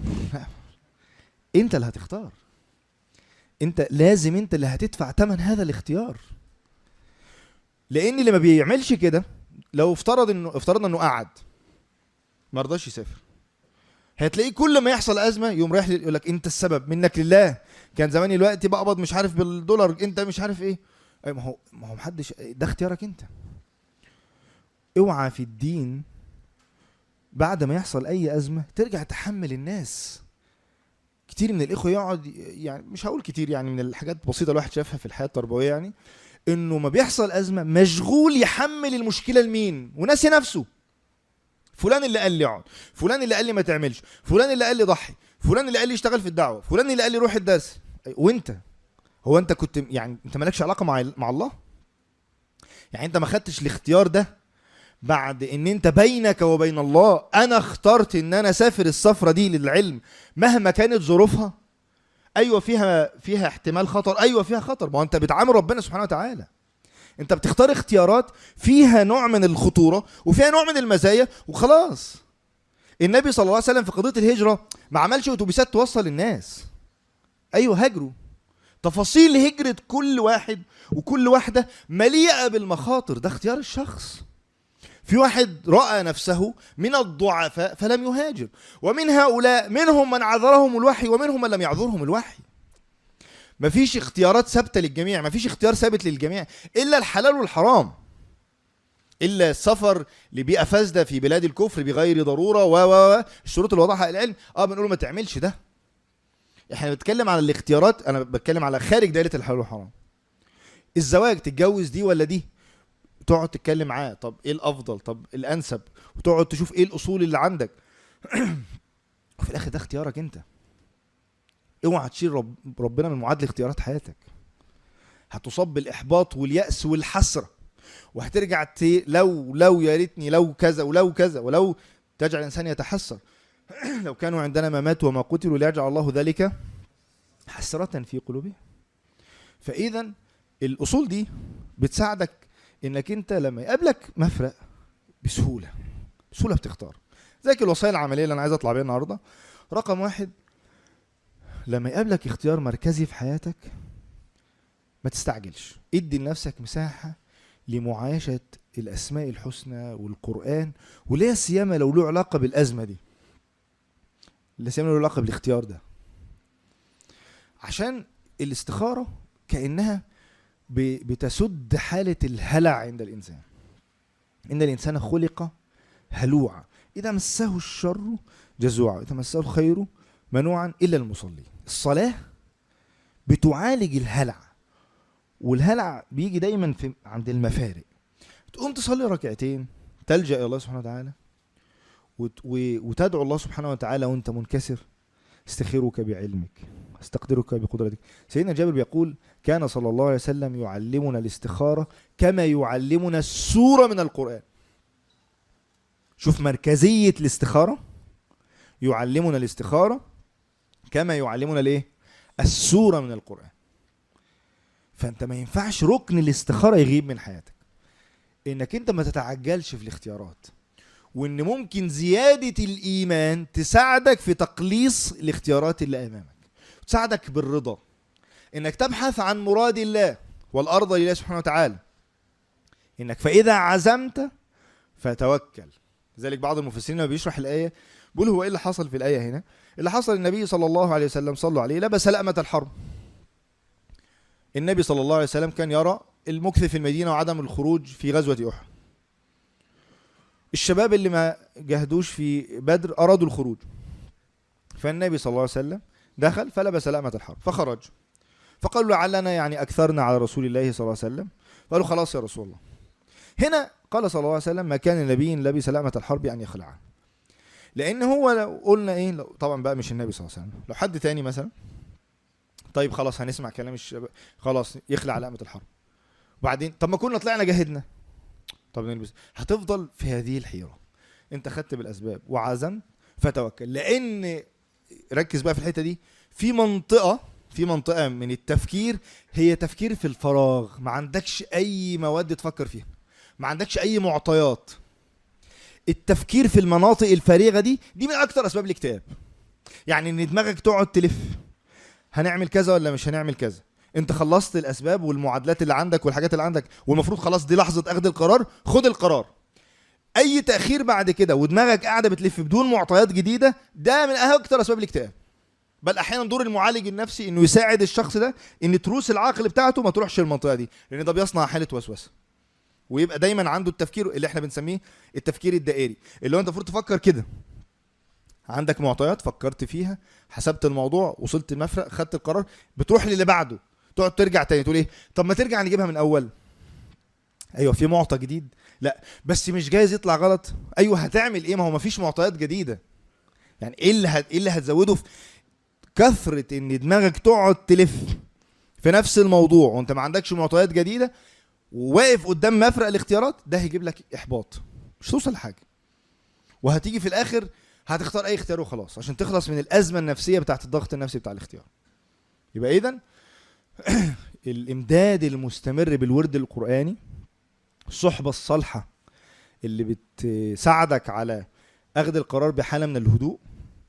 انت اللي هتختار انت لازم انت اللي هتدفع ثمن هذا الاختيار لان اللي ما بيعملش كده لو افترض انه افترضنا انه قعد ما رضاش يسافر هتلاقيه كل ما يحصل ازمه يقوم رايح يقول لك انت السبب منك لله كان زماني دلوقتي بقبض مش عارف بالدولار انت مش عارف ايه أي ما هو ما هو محدش ده اختيارك انت اوعى في الدين بعد ما يحصل اي ازمه ترجع تحمل الناس كتير من الاخوه يقعد يعني مش هقول كتير يعني من الحاجات البسيطه الواحد شافها في الحياه التربويه يعني انه ما بيحصل ازمه مشغول يحمل المشكله لمين وناسي نفسه فلان اللي قال لي اقعد فلان اللي قال لي ما تعملش فلان اللي قال لي ضحي فلان اللي قال لي اشتغل في الدعوه فلان اللي قال لي روح الدرس وانت هو انت كنت يعني انت مالكش علاقه مع مع الله يعني انت ما خدتش الاختيار ده بعد ان انت بينك وبين الله انا اخترت ان انا اسافر السفره دي للعلم مهما كانت ظروفها ايوه فيها فيها احتمال خطر ايوه فيها خطر ما هو انت بتعامل ربنا سبحانه وتعالى انت بتختار اختيارات فيها نوع من الخطوره وفيها نوع من المزايا وخلاص النبي صلى الله عليه وسلم في قضيه الهجره ما عملش اتوبيسات توصل الناس ايوه هاجروا تفاصيل هجره كل واحد وكل واحده مليئه بالمخاطر ده اختيار الشخص في واحد راى نفسه من الضعفاء فلم يهاجر ومن هؤلاء منهم من عذرهم الوحي ومنهم من لم يعذرهم الوحي مفيش اختيارات ثابته للجميع مفيش اختيار ثابت للجميع الا الحلال والحرام الا السفر لبيئه فاسده في بلاد الكفر بغير ضروره و و و الشروط اللي وضعها العلم اه بنقول له ما تعملش ده احنا بنتكلم على الاختيارات انا بتكلم على خارج دائره الحلال والحرام الزواج تتجوز دي ولا دي تقعد تتكلم معاه طب ايه الافضل طب الانسب وتقعد تشوف ايه الاصول اللي عندك وفي الاخر ده اختيارك انت اوعى تشيل رب ربنا من معادله اختيارات حياتك هتصاب بالاحباط والياس والحسره وهترجع ت... لو لو يا ريتني لو كذا ولو كذا ولو تجعل الانسان يتحسر لو كانوا عندنا ما ماتوا وما قتلوا ليجعل الله ذلك حسرة في قلوبهم فإذا الأصول دي بتساعدك إنك أنت لما يقابلك مفرق بسهولة بسهولة بتختار زيك الوصايا العملية اللي أنا عايز أطلع بيها النهاردة رقم واحد لما يقابلك اختيار مركزي في حياتك ما تستعجلش ادي لنفسك مساحة لمعايشة الأسماء الحسنى والقرآن ولا سيما لو له علاقة بالأزمة دي لا سيما لو له علاقة بالاختيار ده عشان الاستخارة كأنها ب- بتسد حالة الهلع عند الإنسان إن الإنسان خلق هلوعا إذا مسه الشر جزوعا إذا مسه الخير منوعا إلا المصلي الصلاة بتعالج الهلع والهلع بيجي دايما في عند المفارق تقوم تصلي ركعتين تلجأ إلى الله سبحانه وتعالى وت- و- وتدعو الله سبحانه وتعالى وانت منكسر استخيرك بعلمك استقدرك بقدرتك سيدنا جابر بيقول كان صلى الله عليه وسلم يعلمنا الاستخارة كما يعلمنا السورة من القرآن شوف مركزية الاستخارة يعلمنا الاستخارة كما يعلمنا الايه السورة من القرآن فانت ما ينفعش ركن الاستخارة يغيب من حياتك انك انت ما تتعجلش في الاختيارات وان ممكن زيادة الايمان تساعدك في تقليص الاختيارات اللي امامك تساعدك بالرضا انك تبحث عن مراد الله والارض لله سبحانه وتعالى انك فاذا عزمت فتوكل لذلك بعض المفسرين لما بيشرح الايه بيقول هو ايه اللي حصل في الايه هنا اللي حصل النبي صلى الله عليه وسلم صلوا عليه لبس لأمة الحرب النبي صلى الله عليه وسلم كان يرى المكث في المدينة وعدم الخروج في غزوة أحد الشباب اللي ما جهدوش في بدر أرادوا الخروج فالنبي صلى الله عليه وسلم دخل فلبس لأمة الحرب فخرج فقالوا لعلنا يعني أكثرنا على رسول الله صلى الله عليه وسلم قالوا خلاص يا رسول الله هنا قال صلى الله عليه وسلم ما كان النبي لبس لأمة الحرب أن يخلعها لأن هو لو قلنا إيه لو طبعا بقى مش النبي صلى الله عليه وسلم لو حد تاني مثلا طيب خلاص هنسمع كلام الشباب خلاص يخلع لأمة الحرب وبعدين طب ما كنا طلعنا جاهدنا طب نلبس هتفضل في هذه الحيرة انت خدت بالأسباب وعزمت فتوكل لأن ركز بقى في الحتة دي في منطقة في منطقة من التفكير هي تفكير في الفراغ ما عندكش أي مواد تفكر فيها ما عندكش أي معطيات التفكير في المناطق الفارغة دي دي من أكتر أسباب الاكتئاب يعني إن دماغك تقعد تلف هنعمل كذا ولا مش هنعمل كذا انت خلصت الاسباب والمعادلات اللي عندك والحاجات اللي عندك والمفروض خلاص دي لحظه اخذ القرار خد القرار اي تاخير بعد كده ودماغك قاعده بتلف بدون معطيات جديده ده من اكتر اسباب الاكتئاب بل احيانا دور المعالج النفسي انه يساعد الشخص ده ان تروس العقل بتاعته ما تروحش المنطقه دي لان ده بيصنع حاله وسوسه ويبقى دايما عنده التفكير اللي احنا بنسميه التفكير الدائري اللي هو انت المفروض تفكر كده عندك معطيات فكرت فيها حسبت الموضوع وصلت المفرق خدت القرار بتروح للي بعده تقعد ترجع تاني تقول ايه طب ما ترجع نجيبها من اول ايوه في معطى جديد لا بس مش جايز يطلع غلط ايوه هتعمل ايه ما هو مفيش معطيات جديده يعني ايه اللي هت... ايه اللي هتزوده في كثره ان دماغك تقعد تلف في نفس الموضوع وانت ما عندكش معطيات جديده وواقف قدام مفرق الاختيارات ده هيجيب لك احباط مش توصل لحاجه وهتيجي في الاخر هتختار اي اختيار وخلاص عشان تخلص من الازمه النفسيه بتاعت الضغط النفسي بتاع الاختيار يبقى اذا الامداد المستمر بالورد القراني الصحبه الصالحه اللي بتساعدك على اخذ القرار بحاله من الهدوء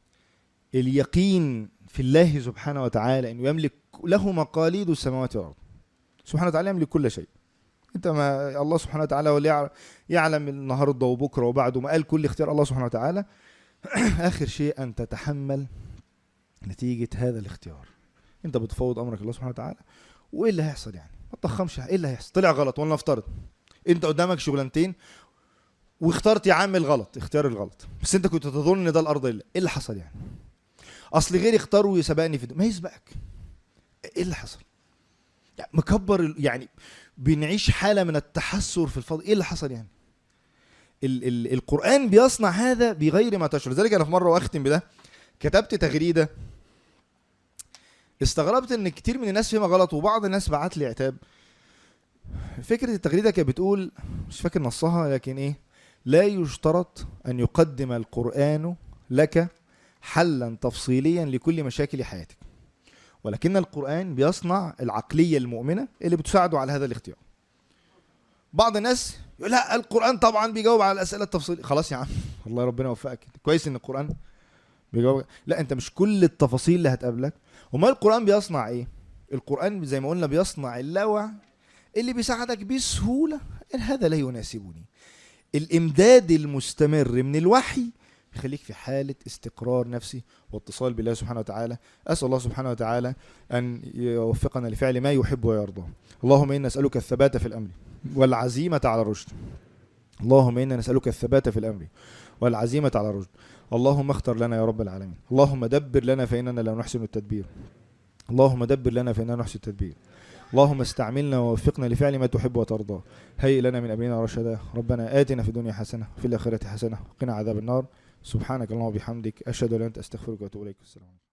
اليقين في الله سبحانه وتعالى انه يملك له مقاليد السماوات والارض سبحانه وتعالى يملك كل شيء انت ما الله سبحانه وتعالى هو اللي يعلم- يعلم النهارده وبكره وبعده ما قال كل اختيار الله سبحانه وتعالى اخر شيء ان تتحمل نتيجه هذا الاختيار انت بتفوض امرك لله سبحانه وتعالى وايه اللي هيحصل يعني ما تضخمش ايه اللي هيحصل طلع غلط ولا نفترض انت قدامك شغلانتين واخترت يا عم الغلط اختيار الغلط بس انت كنت تظن ان ده الارض لله ايه اللي حصل يعني اصل غيري اختار ويسبقني في ده ما يسبقك ايه اللي حصل يعني مكبر ال- يعني بنعيش حاله من التحسر في الفضل ايه اللي حصل يعني ال ال القرآن بيصنع هذا بغير ما تشعر لذلك أنا في مرة وأختم بده كتبت تغريدة استغربت ان كتير من الناس فيها غلط وبعض الناس بعت لي عتاب فكرة التغريدة كانت بتقول مش فاكر نصها لكن ايه لا يشترط ان يقدم القرآن لك حلا تفصيليا لكل مشاكل حياتك ولكن القرآن بيصنع العقلية المؤمنة اللي بتساعده على هذا الاختيار بعض الناس يقول لا القرآن طبعا بيجاوب على الأسئلة التفصيلية خلاص يا عم الله ربنا يوفقك كويس ان القرآن بيجاوب لا انت مش كل التفاصيل اللي هتقابلك وما القرآن بيصنع ايه القرآن زي ما قلنا بيصنع اللوع اللي بيساعدك بسهولة إن هذا لا يناسبني الإمداد المستمر من الوحي يخليك في حالة استقرار نفسي واتصال بالله سبحانه وتعالى أسأل الله سبحانه وتعالى أن يوفقنا لفعل ما يحب ويرضى اللهم إنا نسألك الثبات في الأمر والعزيمة على الرشد اللهم إنا نسألك الثبات في الأمر والعزيمة على الرشد اللهم اختر لنا يا رب العالمين اللهم دبر لنا فإننا لا نحسن التدبير اللهم دبر لنا فإننا نحسن التدبير اللهم استعملنا ووفقنا لفعل ما تحب وترضى هيئ لنا من أمرنا رشدا ربنا آتنا في الدنيا حسنة وفي الآخرة حسنة وقنا عذاب النار سبحانك اللهم وبحمدك أشهد أن لا إله إلا أنت أستغفرك وأتوب إليك السلام عليكم